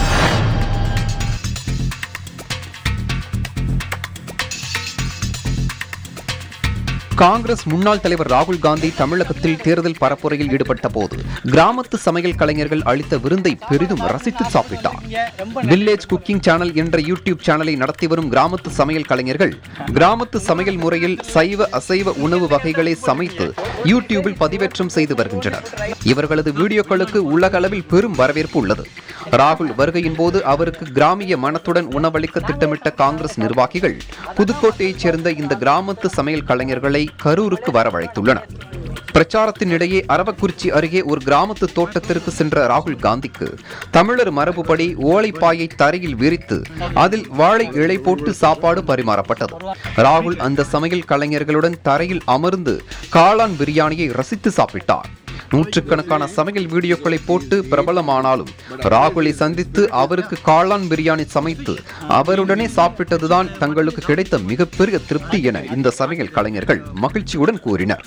காங்கிரஸ் முன்னாள் தலைவர் ராகுல் காந்தி தமிழகத்தில் தேர்தல் பரப்புரையில் ஈடுபட்ட போது கிராமத்து சமையல் கலைஞர்கள் அளித்த விருந்தை பெரிதும் ரசித்து சாப்பிட்டார் வில்லேஜ் குக்கிங் சேனல் என்ற யூடியூப் சேனலை நடத்தி வரும் கிராமத்து சமையல் கலைஞர்கள் கிராமத்து சமையல் முறையில் சைவ அசைவ உணவு வகைகளை சமைத்து யூடியூபில் பதிவேற்றம் செய்து வருகின்றனர் இவர்களது வீடியோக்களுக்கு உலக அளவில் பெரும் வரவேற்பு உள்ளது ராகுல் வருகையின் போது அவருக்கு கிராமிய மனத்துடன் உணவளிக்க திட்டமிட்ட காங்கிரஸ் நிர்வாகிகள் புதுக்கோட்டையைச் சேர்ந்த இந்த கிராமத்து சமையல் கலைஞர்களை கரூருக்கு வரவழைத்துள்ளனர் பிரச்சாரத்தின் இடையே அரவக்குறிச்சி அருகே ஒரு கிராமத்து தோட்டத்திற்கு சென்ற ராகுல் காந்திக்கு தமிழர் மரபுப்படி ஓலைப்பாயை தரையில் விரித்து அதில் வாழை இழை போட்டு சாப்பாடு பரிமாறப்பட்டது ராகுல் அந்த சமையல் கலைஞர்களுடன் தரையில் அமர்ந்து காளான் பிரியாணியை ரசித்து சாப்பிட்டார் நூற்றுக்கணக்கான சமையல் வீடியோக்களை போட்டு பிரபலமானாலும் ராகுலை சந்தித்து அவருக்கு காளான் பிரியாணி சமைத்து அவருடனே சாப்பிட்டதுதான் தங்களுக்கு கிடைத்த மிகப்பெரிய திருப்தி என இந்த சமையல் கலைஞர்கள் மகிழ்ச்சியுடன் கூறினர்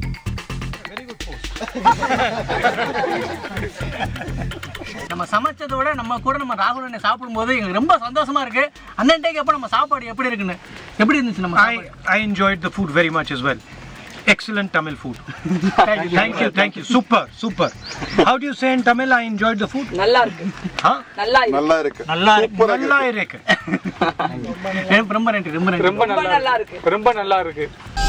நம்ம சமைச்சதை விட நம்ம கூட நம்ம ராகுல் அண்ணன் சாப்பிடும்போது எங்களுக்கு ரொம்ப சந்தோஷமா இருக்கு அண்ணன் டேக்கு அப்போ நம்ம சாப்பாடு எப்படி இருக்குன்னு எப்படி இருந்துச்சு நம்ம I, I enjoyed the food very much as well. Excellent Tamil food. Thank you. thank you, thank you. Super, super. How do you say in Tamil I enjoyed the food? நல்லா இருக்கு Huh? நல்லா நல்லா இருக்கு. நல்லா இருக்கு. நல்லா இருக்கு. ரொம்ப ரொம்ப நன்றி ரொம்ப நன்றி ரொம்ப நல்லா இருக்கு ரொம்ப நல்லா இருக்கு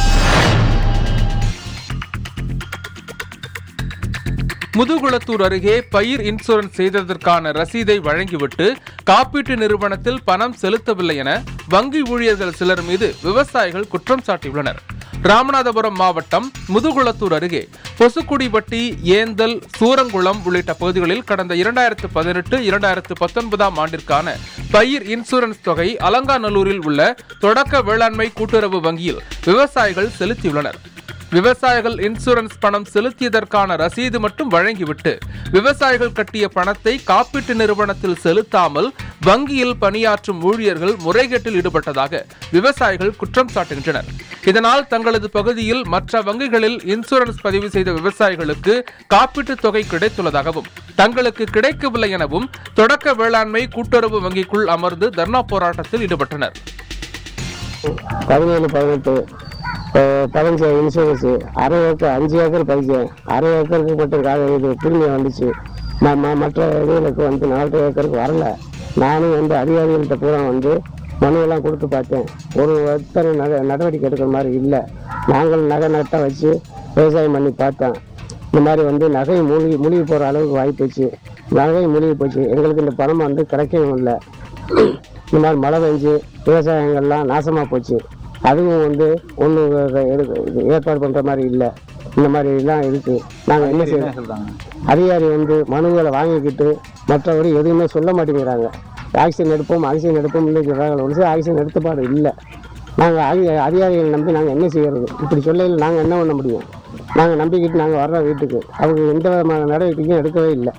முதுகுளத்தூர் அருகே பயிர் இன்சூரன்ஸ் செய்ததற்கான ரசீதை வழங்கிவிட்டு காப்பீட்டு நிறுவனத்தில் பணம் செலுத்தவில்லை என வங்கி ஊழியர்கள் சிலர் மீது விவசாயிகள் குற்றம் சாட்டியுள்ளனர் ராமநாதபுரம் மாவட்டம் முதுகுளத்தூர் அருகே பொசுக்குடிப்பட்டி ஏந்தல் சூரங்குளம் உள்ளிட்ட பகுதிகளில் கடந்த இரண்டாயிரத்து பதினெட்டு இரண்டாயிரத்து பத்தொன்பதாம் ஆண்டிற்கான பயிர் இன்சூரன்ஸ் தொகை அலங்காநல்லூரில் உள்ள தொடக்க வேளாண்மை கூட்டுறவு வங்கியில் விவசாயிகள் செலுத்தியுள்ளனர் விவசாயிகள் இன்சூரன்ஸ் பணம் செலுத்தியதற்கான ரசீது மட்டும் வழங்கிவிட்டு விவசாயிகள் கட்டிய பணத்தை காப்பீட்டு நிறுவனத்தில் செலுத்தாமல் வங்கியில் பணியாற்றும் ஊழியர்கள் முறைகேட்டில் ஈடுபட்டதாக விவசாயிகள் குற்றம் சாட்டுகின்றனர் இதனால் தங்களது பகுதியில் மற்ற வங்கிகளில் இன்சூரன்ஸ் பதிவு செய்த விவசாயிகளுக்கு காப்பீட்டுத் தொகை கிடைத்துள்ளதாகவும் தங்களுக்கு கிடைக்கவில்லை எனவும் தொடக்க வேளாண்மை கூட்டுறவு வங்கிக்குள் அமர்ந்து தர்ணா போராட்டத்தில் ஈடுபட்டனர் பதினேழு பதினெட்டு பதினஞ்சு இன்சூரன்ஸு அரை ஏக்கர் அஞ்சு ஏக்கர் பதிச்சேன் அரை ஏக்கருக்கு மட்டும் காக இது பிரீமியம் வந்துச்சு ம- ம- மற்ற இதுகளுக்கு வந்து நாலரை ஏக்கருக்கு வரல நானும் வந்து அதிகாரிகள்கிட்ட பூரா வந்து மனுவெல்லாம் கொடுத்து பார்த்தேன் ஒரு எத்தனை நட நடவடிக்கை எடுக்கிற மாதிரி இல்லை நாங்கள் நகை நட்டை வச்சு விவசாயம் பண்ணி பார்த்தேன் இந்த மாதிரி வந்து நகை மூழ்கி மூழ்கி போகிற அளவுக்கு வாய்ப்புச்சு நகை மூழ்கி போச்சு எங்களுக்கு இந்த பணம் வந்து கிடைக்கவும் இல்லை இந்த மாதிரி மழை பெஞ்சு விவசாயங்கள்லாம் நாசமாக போச்சு அதுவும் வந்து ஒன்றும் ஏற்பாடு பண்ணுற மாதிரி இல்லை இந்த மாதிரி எல்லாம் இருக்குது நாங்கள் என்ன செய்யறோம் அதிகாரி வந்து மனுக்களை வாங்கிக்கிட்டு மற்றபடி எதுவுமே சொல்ல மாட்டேங்கிறாங்க ஆக்சிஜன் எடுப்போம் ஆக்சிஜன் எடுப்போம் இல்லை சொல்கிறாங்க ஒரு சில ஆக்சிஜன் எடுத்தபாடு இல்லை நாங்கள் அதி அதிகாரிகள் நம்பி நாங்கள் என்ன செய்யறது இப்படி சொல்லையில் நாங்கள் என்ன பண்ண முடியும் நாங்கள் நம்பிக்கிட்டு நாங்கள் வர்றோம் வீட்டுக்கு அவங்க எந்த விதமான நடவடிக்கையும் எடுக்கவே இல்லை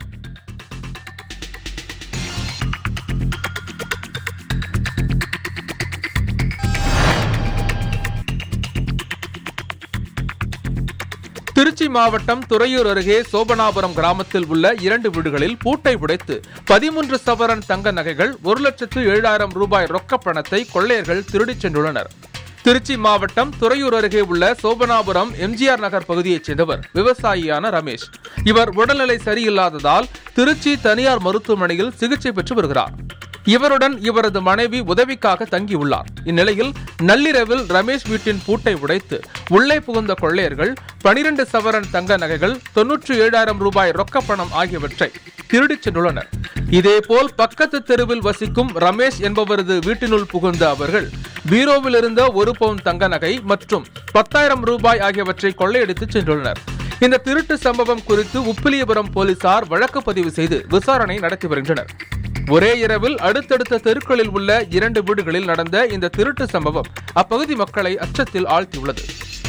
திருச்சி மாவட்டம் துறையூர் அருகே சோபனாபுரம் கிராமத்தில் உள்ள இரண்டு வீடுகளில் பூட்டை உடைத்து பதிமூன்று சவரன் தங்க நகைகள் ஒரு லட்சத்து ஏழாயிரம் ரூபாய் ரொக்க பணத்தை கொள்ளையர்கள் திருடிச் சென்றுள்ளனர் திருச்சி மாவட்டம் துறையூர் அருகே உள்ள சோபனாபுரம் எம்ஜிஆர் நகர் பகுதியைச் சேர்ந்தவர் விவசாயியான ரமேஷ் இவர் உடல்நிலை சரியில்லாததால் திருச்சி தனியார் மருத்துவமனையில் சிகிச்சை பெற்று வருகிறார் இவருடன் இவரது மனைவி உதவிக்காக தங்கியுள்ளார் இந்நிலையில் நள்ளிரவில் ரமேஷ் வீட்டின் பூட்டை உடைத்து உள்ளே புகுந்த கொள்ளையர்கள் பனிரெண்டு சவரன் தங்க நகைகள் தொன்னூற்றி ஏழாயிரம் ரூபாய் ரொக்க பணம் ஆகியவற்றை திருடிச் சென்றுள்ளனர் இதேபோல் பக்கத்து தெருவில் வசிக்கும் ரமேஷ் என்பவரது வீட்டினுள் புகுந்த அவர்கள் பீரோவில் இருந்த ஒரு பவுன் தங்க நகை மற்றும் பத்தாயிரம் ரூபாய் ஆகியவற்றை கொள்ளையடித்து சென்றுள்ளனர் இந்த திருட்டு சம்பவம் குறித்து உப்பிலியபுரம் போலீசார் வழக்கு பதிவு செய்து விசாரணை நடத்தி வருகின்றனர் ஒரே இரவில் அடுத்தடுத்த தெருக்களில் உள்ள இரண்டு வீடுகளில் நடந்த இந்த திருட்டு சம்பவம் அப்பகுதி மக்களை அச்சத்தில் ஆழ்த்தியுள்ளது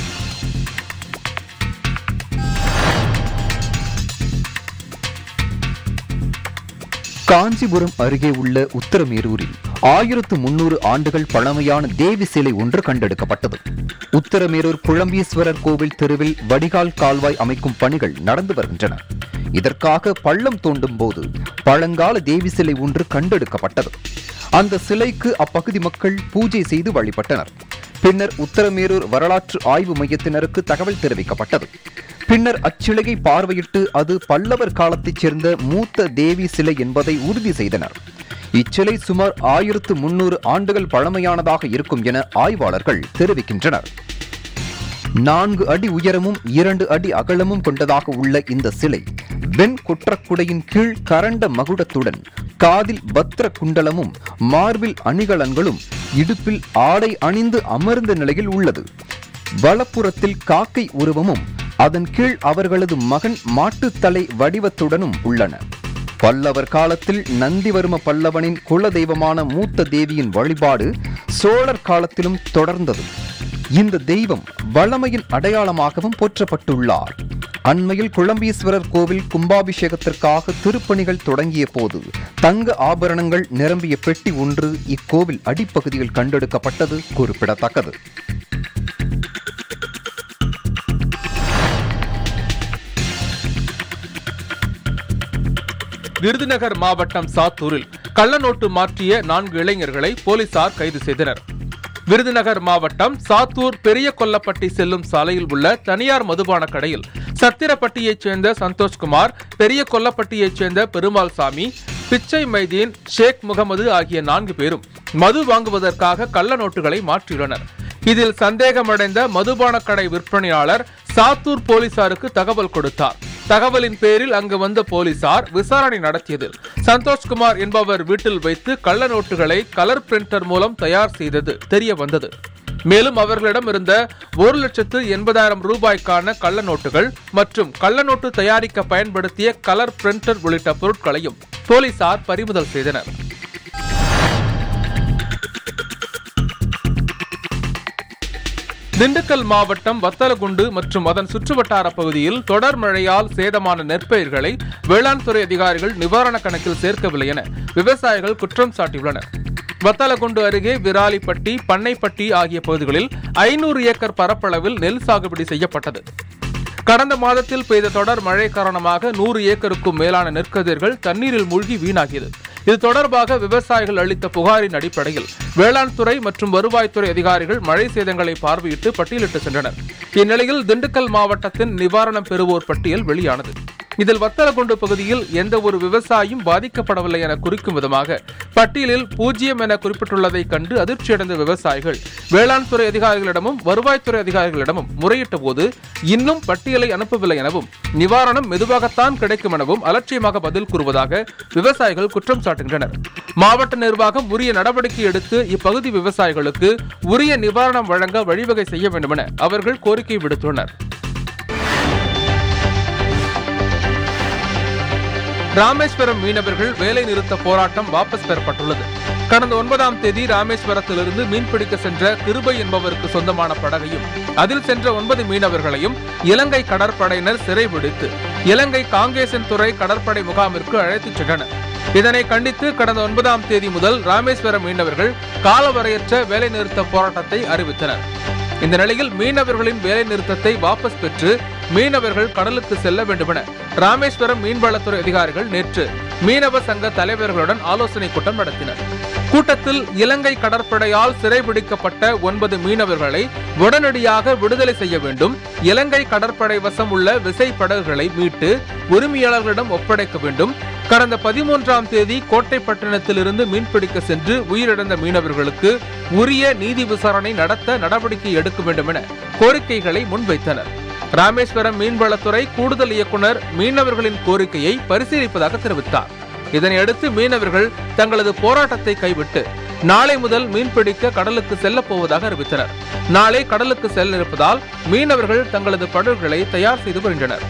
காஞ்சிபுரம் அருகே உள்ள உத்தரமேரூரில் ஆயிரத்து முன்னூறு ஆண்டுகள் பழமையான தேவி சிலை ஒன்று கண்டெடுக்கப்பட்டது உத்தரமேரூர் குழம்பீஸ்வரர் கோவில் தெருவில் வடிகால் கால்வாய் அமைக்கும் பணிகள் நடந்து வருகின்றன இதற்காக பள்ளம் தோண்டும் போது பழங்கால தேவி சிலை ஒன்று கண்டெடுக்கப்பட்டது அந்த சிலைக்கு அப்பகுதி மக்கள் பூஜை செய்து வழிபட்டனர் பின்னர் உத்தரமேரூர் வரலாற்று ஆய்வு மையத்தினருக்கு தகவல் தெரிவிக்கப்பட்டது பின்னர் அச்சிலையை பார்வையிட்டு அது பல்லவர் காலத்தைச் சேர்ந்த மூத்த தேவி சிலை என்பதை உறுதி செய்தனர் இச்சிலை சுமார் ஆயிரத்து முன்னூறு ஆண்டுகள் பழமையானதாக இருக்கும் என ஆய்வாளர்கள் தெரிவிக்கின்றனர் நான்கு அடி உயரமும் இரண்டு அடி அகலமும் கொண்டதாக உள்ள இந்த சிலை வெண் குற்றக்குடையின் கீழ் கரண்ட மகுடத்துடன் காதில் பத்ர குண்டலமும் மார்பில் அணிகலன்களும் இடுப்பில் ஆடை அணிந்து அமர்ந்த நிலையில் உள்ளது வலப்புறத்தில் காக்கை உருவமும் அதன் கீழ் அவர்களது மகன் மாட்டுத்தலை வடிவத்துடனும் உள்ளன பல்லவர் காலத்தில் நந்திவர்ம பல்லவனின் குல தெய்வமான மூத்த தேவியின் வழிபாடு சோழர் காலத்திலும் தொடர்ந்தது இந்த தெய்வம் வளமையின் அடையாளமாகவும் போற்றப்பட்டுள்ளார் அண்மையில் குழம்பீஸ்வரர் கோவில் கும்பாபிஷேகத்திற்காக திருப்பணிகள் தொடங்கிய போது தங்க ஆபரணங்கள் நிரம்பிய பெட்டி ஒன்று இக்கோவில் அடிப்பகுதியில் கண்டெடுக்கப்பட்டது குறிப்பிடத்தக்கது விருதுநகர் மாவட்டம் சாத்தூரில் கள்ளநோட்டு மாற்றிய நான்கு இளைஞர்களை போலீசார் கைது செய்தனர் விருதுநகர் மாவட்டம் சாத்தூர் பெரிய கொல்லப்பட்டி செல்லும் சாலையில் உள்ள தனியார் மதுபான கடையில் சத்திரப்பட்டியைச் சேர்ந்த சந்தோஷ்குமார் பெரிய கொல்லப்பட்டியைச் சேர்ந்த பெருமாள் சாமி பிச்சை மைதீன் ஷேக் முகமது ஆகிய நான்கு பேரும் மது வாங்குவதற்காக கள்ள நோட்டுகளை மாற்றியுள்ளனர் இதில் சந்தேகமடைந்த மதுபான கடை விற்பனையாளர் சாத்தூர் போலீசாருக்கு தகவல் கொடுத்தார் தகவலின் பேரில் அங்கு வந்த போலீசார் விசாரணை நடத்தியதில் சந்தோஷ்குமார் என்பவர் வீட்டில் வைத்து கள்ள நோட்டுகளை கலர் பிரிண்டர் மூலம் தயார் செய்தது தெரிய வந்தது மேலும் அவர்களிடம் இருந்த ஒரு லட்சத்து எண்பதாயிரம் ரூபாய்க்கான கள்ள நோட்டுகள் மற்றும் கள்ள நோட்டு தயாரிக்க பயன்படுத்திய கலர் பிரிண்டர் உள்ளிட்ட பொருட்களையும் போலீசார் பறிமுதல் செய்தனர் திண்டுக்கல் மாவட்டம் வத்தலகுண்டு மற்றும் அதன் சுற்றுவட்டார பகுதியில் தொடர் மழையால் சேதமான நெற்பயிர்களை வேளாண் துறை அதிகாரிகள் நிவாரண கணக்கில் சேர்க்கவில்லை என விவசாயிகள் குற்றம் சாட்டியுள்ளனர் வத்தலகுண்டு அருகே விராலிப்பட்டி பண்ணைப்பட்டி ஆகிய பகுதிகளில் ஐநூறு ஏக்கர் பரப்பளவில் நெல் சாகுபடி செய்யப்பட்டது கடந்த மாதத்தில் பெய்த தொடர் மழை காரணமாக நூறு ஏக்கருக்கும் மேலான நெற்கதிர்கள் தண்ணீரில் மூழ்கி வீணாகியது இது தொடர்பாக விவசாயிகள் அளித்த புகாரின் அடிப்படையில் வேளாண் துறை மற்றும் வருவாய்த்துறை அதிகாரிகள் மழை சேதங்களை பார்வையிட்டு பட்டியலிட்டு சென்றனர் இந்நிலையில் திண்டுக்கல் மாவட்டத்தின் நிவாரணம் பெறுவோர் பட்டியல் வெளியானது இதில் வத்தலகுண்டு பகுதியில் எந்த ஒரு விவசாயியும் பாதிக்கப்படவில்லை என குறிக்கும் விதமாக பட்டியலில் பூஜ்ஜியம் என குறிப்பிட்டுள்ளதை கண்டு அதிர்ச்சியடைந்த விவசாயிகள் வேளாண் துறை அதிகாரிகளிடமும் வருவாய்த்துறை அதிகாரிகளிடமும் முறையிட்ட போது இன்னும் பட்டியலை அனுப்பவில்லை எனவும் நிவாரணம் மெதுவாகத்தான் கிடைக்கும் எனவும் அலட்சியமாக பதில் கூறுவதாக விவசாயிகள் குற்றம் சாட்டுகின்றனர் மாவட்ட நிர்வாகம் உரிய நடவடிக்கை எடுத்து இப்பகுதி விவசாயிகளுக்கு உரிய நிவாரணம் வழங்க வழிவகை செய்ய வேண்டும் என அவர்கள் கோரிக்கை விடுத்துள்ளனர் ராமேஸ்வரம் மீனவர்கள் வேலை நிறுத்த போராட்டம் வாபஸ் பெறப்பட்டுள்ளது கடந்த ஒன்பதாம் தேதி ராமேஸ்வரத்திலிருந்து மீன்பிடிக்க சென்ற கிருபை என்பவருக்கு சொந்தமான படகையும் அதில் சென்ற ஒன்பது மீனவர்களையும் இலங்கை கடற்படையினர் சிறைபிடித்து இலங்கை காங்கேசன் துறை கடற்படை முகாமிற்கு அழைத்துச் சென்றனர் இதனை கண்டித்து கடந்த ஒன்பதாம் தேதி முதல் ராமேஸ்வரம் மீனவர்கள் காலவரையற்ற வேலைநிறுத்த போராட்டத்தை அறிவித்தனர் இந்த நிலையில் மீனவர்களின் வேலை நிறுத்தத்தை வாபஸ் பெற்று மீனவர்கள் கடலுக்கு செல்ல வேண்டுமென ராமேஸ்வரம் மீன்வளத்துறை அதிகாரிகள் நேற்று மீனவ சங்க தலைவர்களுடன் ஆலோசனை கூட்டம் நடத்தினர் கூட்டத்தில் இலங்கை கடற்படையால் சிறைபிடிக்கப்பட்ட ஒன்பது மீனவர்களை உடனடியாக விடுதலை செய்ய வேண்டும் இலங்கை கடற்படை வசம் உள்ள விசை படகுகளை மீட்டு உரிமையாளர்களிடம் ஒப்படைக்க வேண்டும் கடந்த பதிமூன்றாம் தேதி கோட்டைப்பட்டினத்திலிருந்து மீன்பிடிக்க சென்று உயிரிழந்த மீனவர்களுக்கு உரிய நீதி விசாரணை நடத்த நடவடிக்கை எடுக்க வேண்டும் என கோரிக்கைகளை முன்வைத்தனர் ராமேஸ்வரம் மீன்வளத்துறை கூடுதல் இயக்குனர் மீனவர்களின் கோரிக்கையை பரிசீலிப்பதாக தெரிவித்தார் இதனையடுத்து மீனவர்கள் தங்களது போராட்டத்தை கைவிட்டு நாளை முதல் மீன்பிடிக்க கடலுக்கு செல்லப் போவதாக அறிவித்தனர் நாளை கடலுக்கு செல்ல இருப்பதால் மீனவர்கள் தங்களது படகுகளை தயார் செய்து வருகின்றனர்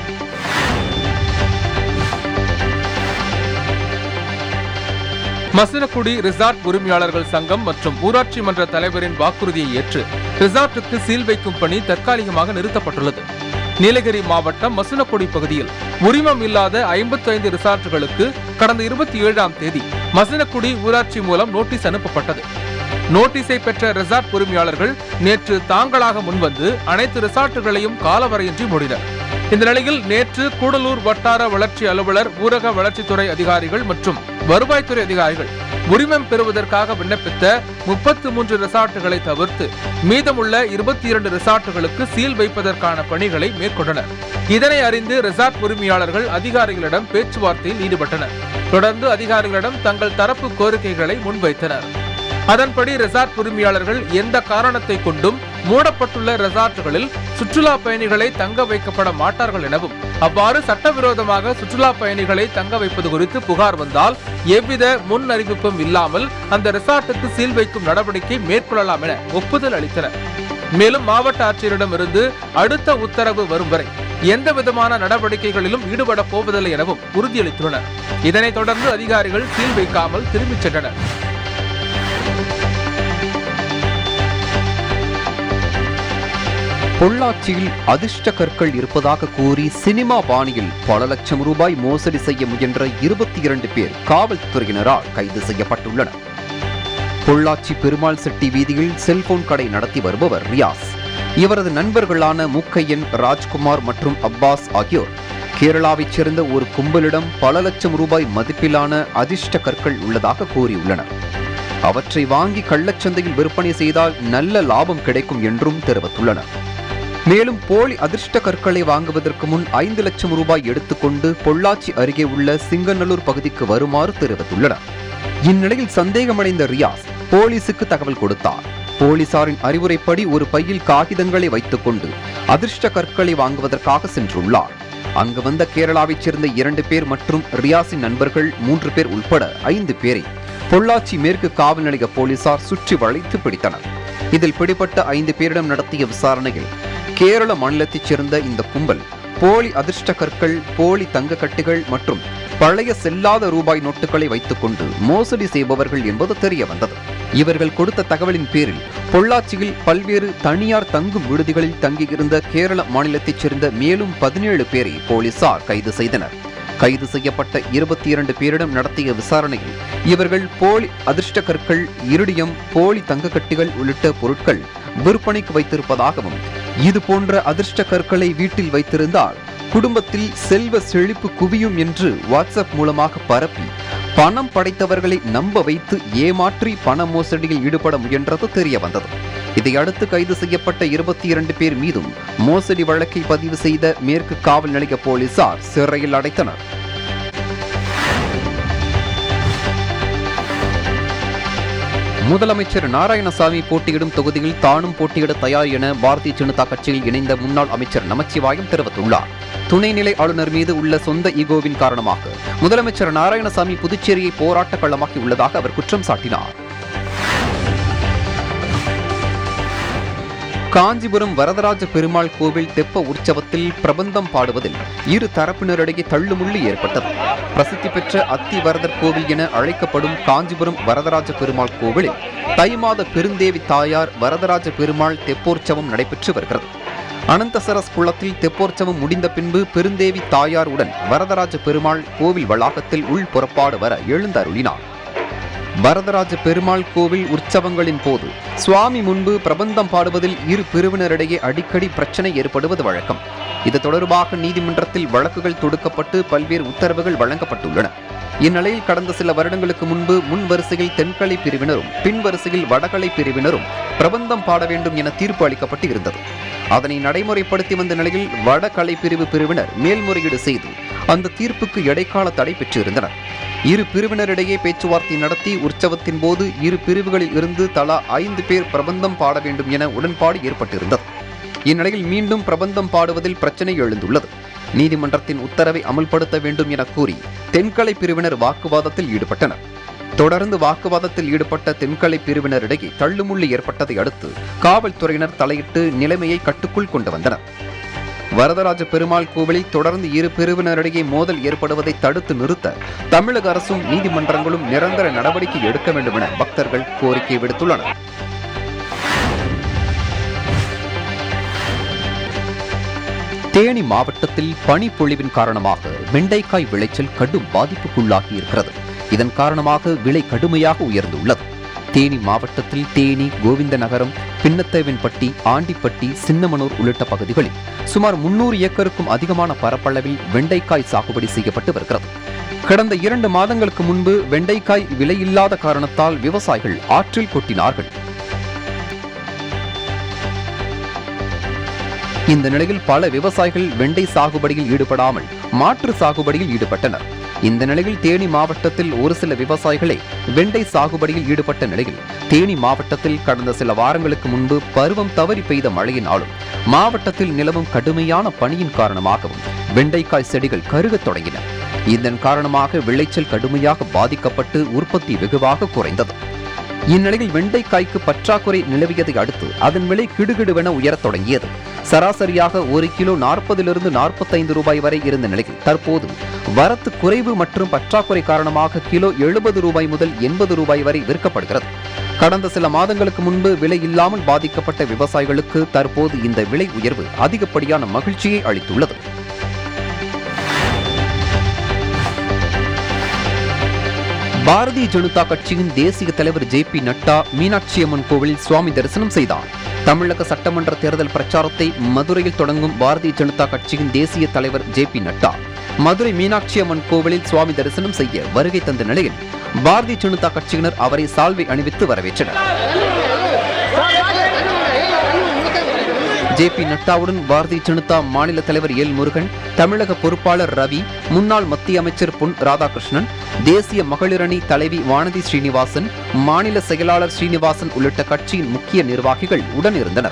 மசினக்குடி ரிசார்ட் உரிமையாளர்கள் சங்கம் மற்றும் ஊராட்சி மன்ற தலைவரின் வாக்குறுதியை ஏற்று ரிசார்ட்டுக்கு சீல் வைக்கும் பணி தற்காலிகமாக நிறுத்தப்பட்டுள்ளது நீலகிரி மாவட்டம் மசுனக்குடி பகுதியில் உரிமம் இல்லாத ஐம்பத்தி ஐந்து ரிசார்ட்டுகளுக்கு கடந்த இருபத்தி ஏழாம் தேதி மசினக்குடி ஊராட்சி மூலம் நோட்டீஸ் அனுப்பப்பட்டது நோட்டீஸை பெற்ற ரிசார்ட் உரிமையாளர்கள் நேற்று தாங்களாக முன்வந்து அனைத்து ரிசார்ட்டுகளையும் காலவரையின்றி மூடினர் இந்த நிலையில் நேற்று கூடலூர் வட்டார வளர்ச்சி அலுவலர் ஊரக வளர்ச்சித்துறை அதிகாரிகள் மற்றும் வருவாய்த்துறை அதிகாரிகள் உரிமம் பெறுவதற்காக விண்ணப்பித்த முப்பத்து மூன்று ரிசார்ட்டுகளை தவிர்த்து மீதமுள்ள இருபத்தி இரண்டு ரிசார்ட்டுகளுக்கு சீல் வைப்பதற்கான பணிகளை மேற்கொண்டனர் இதனை அறிந்து ரிசார்ட் உரிமையாளர்கள் அதிகாரிகளிடம் பேச்சுவார்த்தையில் ஈடுபட்டனர் தொடர்ந்து அதிகாரிகளிடம் தங்கள் தரப்பு கோரிக்கைகளை முன்வைத்தனர் அதன்படி ரெசார்ட் உரிமையாளர்கள் எந்த காரணத்தை கொண்டும் மூடப்பட்டுள்ள ரெசார்ட்டுகளில் சுற்றுலா பயணிகளை தங்க வைக்கப்பட மாட்டார்கள் எனவும் அவ்வாறு சட்டவிரோதமாக சுற்றுலா பயணிகளை தங்க வைப்பது குறித்து புகார் வந்தால் எவ்வித முன் அறிவிப்பும் இல்லாமல் அந்த ரெசார்ட்டுக்கு சீல் வைக்கும் நடவடிக்கை மேற்கொள்ளலாம் என ஒப்புதல் அளித்தனர் மேலும் மாவட்ட ஆட்சியரிடமிருந்து அடுத்த உத்தரவு வரும் வரை எந்த விதமான நடவடிக்கைகளிலும் ஈடுபட போவதில்லை எனவும் உறுதியளித்துள்ளனர் இதனைத் தொடர்ந்து அதிகாரிகள் சீல் வைக்காமல் திரும்பிச் சென்றனர் பொள்ளாச்சியில் அதிர்ஷ்ட கற்கள் இருப்பதாக கூறி சினிமா பாணியில் பல லட்சம் ரூபாய் மோசடி செய்ய முயன்ற இருபத்தி இரண்டு பேர் காவல்துறையினரால் கைது செய்யப்பட்டுள்ளனர் பொள்ளாச்சி பெருமாள் செட்டி வீதியில் செல்போன் கடை நடத்தி வருபவர் ரியாஸ் இவரது நண்பர்களான முக்கையன் ராஜ்குமார் மற்றும் அப்பாஸ் ஆகியோர் கேரளாவைச் சேர்ந்த ஒரு கும்பலிடம் பல லட்சம் ரூபாய் மதிப்பிலான அதிர்ஷ்ட கற்கள் உள்ளதாக கூறியுள்ளனர் அவற்றை வாங்கி கள்ளச்சந்தையில் விற்பனை செய்தால் நல்ல லாபம் கிடைக்கும் என்றும் தெரிவித்துள்ளனர் மேலும் போலி அதிர்ஷ்ட கற்களை வாங்குவதற்கு முன் ஐந்து லட்சம் ரூபாய் எடுத்துக்கொண்டு பொள்ளாச்சி அருகே உள்ள சிங்கநல்லூர் பகுதிக்கு வருமாறு தெரிவித்துள்ளனர் இந்நிலையில் சந்தேகமடைந்த ரியாஸ் போலீசுக்கு தகவல் கொடுத்தார் போலீசாரின் அறிவுரைப்படி ஒரு பையில் காகிதங்களை வைத்துக்கொண்டு அதிர்ஷ்ட கற்களை வாங்குவதற்காக சென்றுள்ளார் அங்கு வந்த கேரளாவைச் சேர்ந்த இரண்டு பேர் மற்றும் ரியாஸின் நண்பர்கள் மூன்று பேர் உட்பட ஐந்து பேரை பொள்ளாச்சி மேற்கு காவல் நிலைய போலீசார் சுற்றி வளைத்து பிடித்தனர் இதில் பிடிபட்ட ஐந்து பேரிடம் நடத்திய விசாரணையில் கேரள மாநிலத்தைச் சேர்ந்த இந்த கும்பல் போலி அதிர்ஷ்ட கற்கள் போலி தங்க கட்டுகள் மற்றும் பழைய செல்லாத ரூபாய் நோட்டுகளை வைத்துக்கொண்டு மோசடி செய்பவர்கள் என்பது தெரிய வந்தது இவர்கள் கொடுத்த தகவலின் பேரில் பொள்ளாச்சியில் பல்வேறு தனியார் தங்கும் விடுதிகளில் தங்கியிருந்த கேரள மாநிலத்தைச் சேர்ந்த மேலும் பதினேழு பேரை போலீசார் கைது செய்தனர் கைது செய்யப்பட்ட இருபத்தி இரண்டு பேரிடம் நடத்திய விசாரணையில் இவர்கள் போலி அதிர்ஷ்ட கற்கள் இருடியம் போலி தங்கக்கட்டிகள் உள்ளிட்ட பொருட்கள் விற்பனைக்கு வைத்திருப்பதாகவும் இது போன்ற அதிர்ஷ்ட கற்களை வீட்டில் வைத்திருந்தால் குடும்பத்தில் செல்வ செழிப்பு குவியும் என்று வாட்ஸ்அப் மூலமாக பரப்பி பணம் படைத்தவர்களை நம்ப வைத்து ஏமாற்றி பண மோசடியில் ஈடுபட முயன்றது தெரிய வந்தது இதையடுத்து கைது செய்யப்பட்ட இருபத்தி இரண்டு பேர் மீதும் மோசடி வழக்கை பதிவு செய்த மேற்கு காவல் நிலைய போலீசார் சிறையில் அடைத்தனர் முதலமைச்சர் நாராயணசாமி போட்டியிடும் தொகுதியில் தானும் போட்டியிட தயார் என பாரதிய ஜனதா கட்சியில் இணைந்த முன்னாள் அமைச்சர் நமச்சிவாயம் தெரிவித்துள்ளார் துணைநிலை ஆளுநர் மீது உள்ள சொந்த ஈகோவின் காரணமாக முதலமைச்சர் நாராயணசாமி புதுச்சேரியை போராட்ட களமாக்கி உள்ளதாக அவர் குற்றம் சாட்டினார் காஞ்சிபுரம் வரதராஜ பெருமாள் கோவில் தெப்ப உற்சவத்தில் பிரபந்தம் பாடுவதில் இரு தரப்பினரிடையே தள்ளுமுள்ளு ஏற்பட்டது பிரசித்தி பெற்ற அத்தி வரதர் கோவில் என அழைக்கப்படும் காஞ்சிபுரம் வரதராஜ பெருமாள் கோவிலில் தை மாத பெருந்தேவி தாயார் வரதராஜ பெருமாள் தெப்போற்சவம் நடைபெற்று வருகிறது அனந்தசரஸ் குளத்தில் தெப்போற்சவம் முடிந்த பின்பு பெருந்தேவி தாயாருடன் வரதராஜ பெருமாள் கோவில் வளாகத்தில் உள் புறப்பாடு வர எழுந்தருளினார் வரதராஜ பெருமாள் கோவில் உற்சவங்களின் போது சுவாமி முன்பு பிரபந்தம் பாடுவதில் இரு பிரிவினரிடையே அடிக்கடி பிரச்சனை ஏற்படுவது வழக்கம் இது தொடர்பாக நீதிமன்றத்தில் வழக்குகள் தொடுக்கப்பட்டு பல்வேறு உத்தரவுகள் வழங்கப்பட்டுள்ளன இந்நிலையில் கடந்த சில வருடங்களுக்கு முன்பு முன் வரிசையில் தென்கலை பிரிவினரும் பின் வரிசையில் வடகலை பிரிவினரும் பிரபந்தம் பாட வேண்டும் என தீர்ப்பு அளிக்கப்பட்டு இருந்தது அதனை நடைமுறைப்படுத்தி வந்த நிலையில் வடகலை பிரிவு பிரிவினர் மேல்முறையீடு செய்து அந்த தீர்ப்புக்கு இடைக்கால தடை பெற்றிருந்தனர் இரு பிரிவினரிடையே பேச்சுவார்த்தை நடத்தி உற்சவத்தின் போது இரு பிரிவுகளில் இருந்து தலா ஐந்து பேர் பிரபந்தம் பாட வேண்டும் என உடன்பாடு ஏற்பட்டிருந்தது இந்நிலையில் மீண்டும் பிரபந்தம் பாடுவதில் பிரச்சனை எழுந்துள்ளது நீதிமன்றத்தின் உத்தரவை அமல்படுத்த வேண்டும் என கூறி தென்கலை பிரிவினர் வாக்குவாதத்தில் ஈடுபட்டனர் தொடர்ந்து வாக்குவாதத்தில் ஈடுபட்ட தென்கலை பிரிவினரிடையே தள்ளுமுள்ளு ஏற்பட்டதை அடுத்து காவல்துறையினர் தலையிட்டு நிலைமையை கட்டுக்குள் கொண்டு வந்தனர் வரதராஜ பெருமாள் கோவிலில் தொடர்ந்து இரு பிரிவினரிடையே மோதல் ஏற்படுவதை தடுத்து நிறுத்த தமிழக அரசும் நீதிமன்றங்களும் நிரந்தர நடவடிக்கை எடுக்க வேண்டும் என பக்தர்கள் கோரிக்கை விடுத்துள்ளனர் தேனி மாவட்டத்தில் பனிப்பொழிவின் காரணமாக வெண்டைக்காய் விளைச்சல் கடும் பாதிப்புக்குள்ளாகி இருக்கிறது இதன் காரணமாக விலை கடுமையாக உயர்ந்துள்ளது தேனி மாவட்டத்தில் தேனி கோவிந்தநகரம் பின்னத்தேவன்பட்டி ஆண்டிப்பட்டி சின்னமனூர் உள்ளிட்ட பகுதிகளில் சுமார் முன்னூறு ஏக்கருக்கும் அதிகமான பரப்பளவில் வெண்டைக்காய் சாகுபடி செய்யப்பட்டு வருகிறது கடந்த இரண்டு மாதங்களுக்கு முன்பு வெண்டைக்காய் விலையில்லாத காரணத்தால் விவசாயிகள் ஆற்றில் கொட்டினார்கள் இந்த நிலையில் பல விவசாயிகள் வெண்டை சாகுபடியில் ஈடுபடாமல் மாற்று சாகுபடியில் ஈடுபட்டனர் இந்த நிலையில் தேனி மாவட்டத்தில் ஒரு சில விவசாயிகளே வெண்டை சாகுபடியில் ஈடுபட்ட நிலையில் தேனி மாவட்டத்தில் கடந்த சில வாரங்களுக்கு முன்பு பருவம் தவறி பெய்த மழையினாலும் மாவட்டத்தில் நிலவும் கடுமையான பனியின் காரணமாகவும் வெண்டைக்காய் செடிகள் கருகத் தொடங்கின இதன் காரணமாக விளைச்சல் கடுமையாக பாதிக்கப்பட்டு உற்பத்தி வெகுவாக குறைந்தது இந்நிலையில் வெண்டைக்காய்க்கு பற்றாக்குறை நிலவியதை அடுத்து அதன் விலை கிடுகிடுவென உயரத் தொடங்கியது சராசரியாக ஒரு கிலோ நாற்பதிலிருந்து நாற்பத்தைந்து ரூபாய் வரை இருந்த நிலையில் தற்போது வரத்து குறைவு மற்றும் பற்றாக்குறை காரணமாக கிலோ எழுபது ரூபாய் முதல் எண்பது ரூபாய் வரை விற்கப்படுகிறது கடந்த சில மாதங்களுக்கு முன்பு விலை இல்லாமல் பாதிக்கப்பட்ட விவசாயிகளுக்கு தற்போது இந்த விலை உயர்வு அதிகப்படியான மகிழ்ச்சியை அளித்துள்ளது பாரதிய ஜனதா கட்சியின் தேசிய தலைவர் ஜே பி நட்டா மீனாட்சி அம்மன் கோவிலில் சுவாமி தரிசனம் செய்தார் தமிழக சட்டமன்ற தேர்தல் பிரச்சாரத்தை மதுரையில் தொடங்கும் பாரதிய ஜனதா கட்சியின் தேசிய தலைவர் ஜே பி நட்டா மதுரை மீனாட்சி அம்மன் கோவிலில் சுவாமி தரிசனம் செய்ய வருகை தந்த நிலையில் பாரதிய ஜனதா கட்சியினர் அவரை சால்வை அணிவித்து வரவேற்றனர் ஜே பி நட்டாவுடன் பாரதிய ஜனதா மாநில தலைவர் எல் முருகன் தமிழக பொறுப்பாளர் ரவி முன்னாள் மத்திய அமைச்சர் பொன் ராதாகிருஷ்ணன் தேசிய மகளிரணி தலைவி வானதி ஸ்ரீனிவாசன் மாநில செயலாளர் ஸ்ரீனிவாசன் உள்ளிட்ட கட்சியின் முக்கிய நிர்வாகிகள் உடன் இருந்தனர்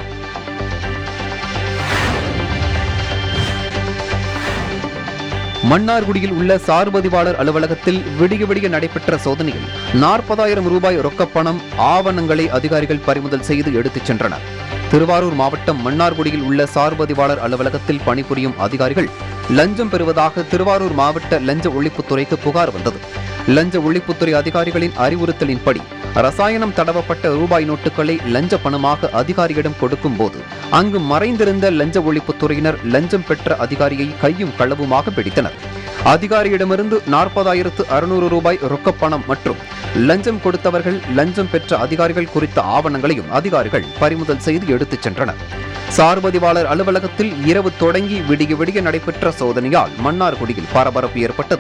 மன்னார்குடியில் உள்ள சார்பதிவாளர் அலுவலகத்தில் விடிய விடிய நடைபெற்ற சோதனையில் நாற்பதாயிரம் ரூபாய் ரொக்கப்பணம் ஆவணங்களை அதிகாரிகள் பறிமுதல் செய்து எடுத்துச் சென்றனர் திருவாரூர் மாவட்டம் மன்னார்குடியில் உள்ள சார்பதிவாளர் அலுவலகத்தில் பணிபுரியும் அதிகாரிகள் லஞ்சம் பெறுவதாக திருவாரூர் மாவட்ட லஞ்ச ஒழிப்புத்துறைக்கு புகார் வந்தது லஞ்ச ஒழிப்புத்துறை அதிகாரிகளின் அறிவுறுத்தலின்படி ரசாயனம் தடவப்பட்ட ரூபாய் நோட்டுகளை லஞ்ச பணமாக அதிகாரியிடம் கொடுக்கும் போது அங்கு மறைந்திருந்த லஞ்ச ஒழிப்புத் துறையினர் லஞ்சம் பெற்ற அதிகாரியை கையும் களவுமாக பிடித்தனர் அதிகாரியிடமிருந்து நாற்பதாயிரத்து அறுநூறு ரூபாய் ரொக்கப்பணம் மற்றும் லஞ்சம் கொடுத்தவர்கள் லஞ்சம் பெற்ற அதிகாரிகள் குறித்த ஆவணங்களையும் அதிகாரிகள் பறிமுதல் செய்து எடுத்துச் சென்றனர் சார்பதிவாளர் அலுவலகத்தில் இரவு தொடங்கி விடிய விடிய நடைபெற்ற சோதனையால் மன்னார்குடியில் பரபரப்பு ஏற்பட்டது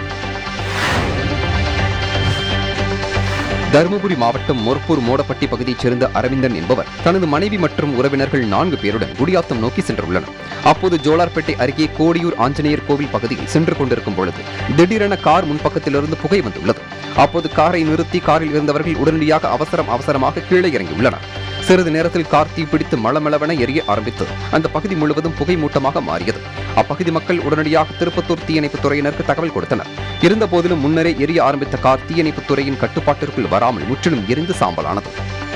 தருமபுரி மாவட்டம் மொர்ப்பூர் மோடப்பட்டி பகுதியைச் சேர்ந்த அரவிந்தன் என்பவர் தனது மனைவி மற்றும் உறவினர்கள் நான்கு பேருடன் குடியாத்தம் நோக்கி சென்றுள்ளனர் அப்போது ஜோலார்பேட்டை அருகே கோடியூர் ஆஞ்சநேயர் கோவில் பகுதியில் சென்று கொண்டிருக்கும் பொழுது திடீரென கார் முன்பக்கத்திலிருந்து புகை வந்துள்ளது அப்போது காரை நிறுத்தி காரில் இருந்தவர்கள் உடனடியாக அவசரம் அவசரமாக கீழே இறங்கியுள்ளனர் சிறிது நேரத்தில் கார் தீப்பிடித்து மளமளவென எரிய ஆரம்பித்து அந்த பகுதி முழுவதும் புகை மூட்டமாக மாறியது அப்பகுதி மக்கள் உடனடியாக திருப்பத்தூர் தீயணைப்புத் துறையினருக்கு தகவல் கொடுத்தனர் இருந்தபோதிலும் முன்னரே எரிய ஆரம்பித்த கார் தீயணைப்புத் துறையின் கட்டுப்பாட்டிற்குள் வராமல் முற்றிலும் எரிந்து சாம்பலானது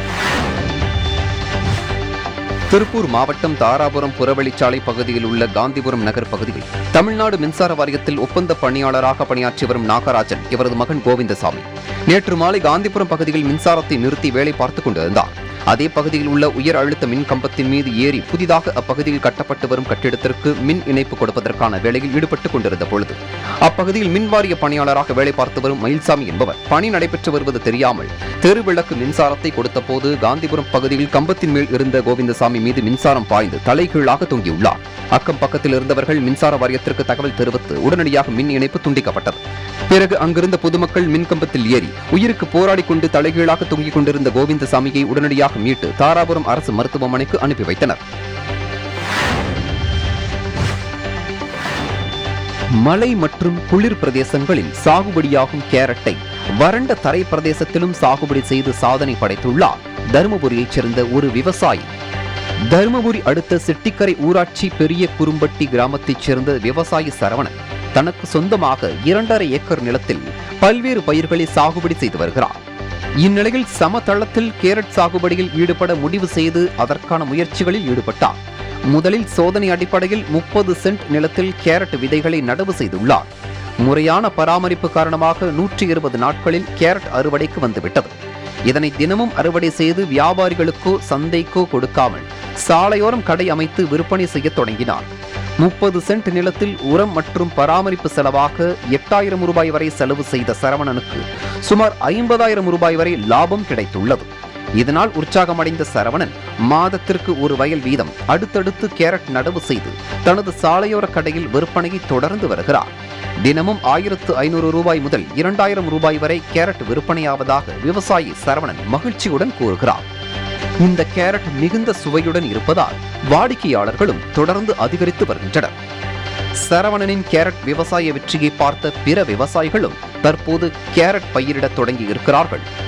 திருப்பூர் மாவட்டம் தாராபுரம் புறவழிச்சாலை பகுதியில் உள்ள காந்திபுரம் நகர் பகுதியில் தமிழ்நாடு மின்சார வாரியத்தில் ஒப்பந்த பணியாளராக பணியாற்றி வரும் நாகராஜன் இவரது மகன் கோவிந்தசாமி நேற்று மாலை காந்திபுரம் பகுதியில் மின்சாரத்தை நிறுத்தி வேலை பார்த்துக் கொண்டிருந்தார் அதே பகுதியில் உள்ள உயர் அழுத்த மின் கம்பத்தின் மீது ஏறி புதிதாக அப்பகுதியில் கட்டப்பட்டு வரும் கட்டிடத்திற்கு மின் இணைப்பு கொடுப்பதற்கான வேலையில் ஈடுபட்டுக் கொண்டிருந்த பொழுது அப்பகுதியில் மின்வாரிய பணியாளராக வேலை பார்த்து வரும் மயில்சாமி என்பவர் பணி நடைபெற்று வருவது தெரியாமல் தெருவிளக்கு மின்சாரத்தை கொடுத்தபோது காந்திபுரம் பகுதியில் கம்பத்தின் மேல் இருந்த கோவிந்தசாமி மீது மின்சாரம் பாய்ந்து தலைகீழாக தொங்கியுள்ளார் அக்கம் பக்கத்தில் இருந்தவர்கள் மின்சார வாரியத்திற்கு தகவல் தெரிவித்து உடனடியாக மின் இணைப்பு துண்டிக்கப்பட்டது பிறகு அங்கிருந்த பொதுமக்கள் மின்கம்பத்தில் ஏறி உயிருக்கு போராடி கொண்டு தலைகீழாக தொங்கிக் கொண்டிருந்த கோவிந்தசாமியை உடனடியாக மீட்டு தாராபுரம் அரசு மருத்துவமனைக்கு அனுப்பி வைத்தனர் மலை மற்றும் குளிர் பிரதேசங்களில் சாகுபடியாகும் கேரட்டை வறண்ட தரை பிரதேசத்திலும் சாகுபடி செய்து சாதனை படைத்துள்ளார் தருமபுரியைச் சேர்ந்த ஒரு விவசாயி தருமபுரி அடுத்த செட்டிக்கரை ஊராட்சி பெரிய குறும்பட்டி கிராமத்தைச் சேர்ந்த விவசாயி சரவணன் தனக்கு சொந்தமாக இரண்டரை ஏக்கர் நிலத்தில் பல்வேறு பயிர்களை சாகுபடி செய்து வருகிறார் இந்நிலையில் சமதளத்தில் கேரட் சாகுபடியில் ஈடுபட முடிவு செய்து அதற்கான முயற்சிகளில் ஈடுபட்டார் முதலில் சோதனை அடிப்படையில் முப்பது சென்ட் நிலத்தில் கேரட் விதைகளை நடவு செய்துள்ளார் முறையான பராமரிப்பு காரணமாக நூற்றி இருபது நாட்களில் கேரட் அறுவடைக்கு வந்துவிட்டது இதனை தினமும் அறுவடை செய்து வியாபாரிகளுக்கோ சந்தைக்கோ கொடுக்காமல் சாலையோரம் கடை அமைத்து விற்பனை செய்ய தொடங்கினார் முப்பது சென்ட் நிலத்தில் உரம் மற்றும் பராமரிப்பு செலவாக எட்டாயிரம் ரூபாய் வரை செலவு செய்த சரவணனுக்கு சுமார் ஐம்பதாயிரம் ரூபாய் வரை லாபம் கிடைத்துள்ளது இதனால் உற்சாகமடைந்த சரவணன் மாதத்திற்கு ஒரு வயல் வீதம் அடுத்தடுத்து கேரட் நடவு செய்து தனது சாலையோர கடையில் விற்பனையை தொடர்ந்து வருகிறார் தினமும் ஆயிரத்து ஐநூறு ரூபாய் முதல் இரண்டாயிரம் ரூபாய் வரை கேரட் விற்பனையாவதாக விவசாயி சரவணன் மகிழ்ச்சியுடன் கூறுகிறார் இந்த கேரட் மிகுந்த சுவையுடன் இருப்பதால் வாடிக்கையாளர்களும் தொடர்ந்து அதிகரித்து வருகின்றனர் சரவணனின் கேரட் விவசாய வெற்றியை பார்த்த பிற விவசாயிகளும் தற்போது கேரட் பயிரிடத் தொடங்கி இருக்கிறார்கள்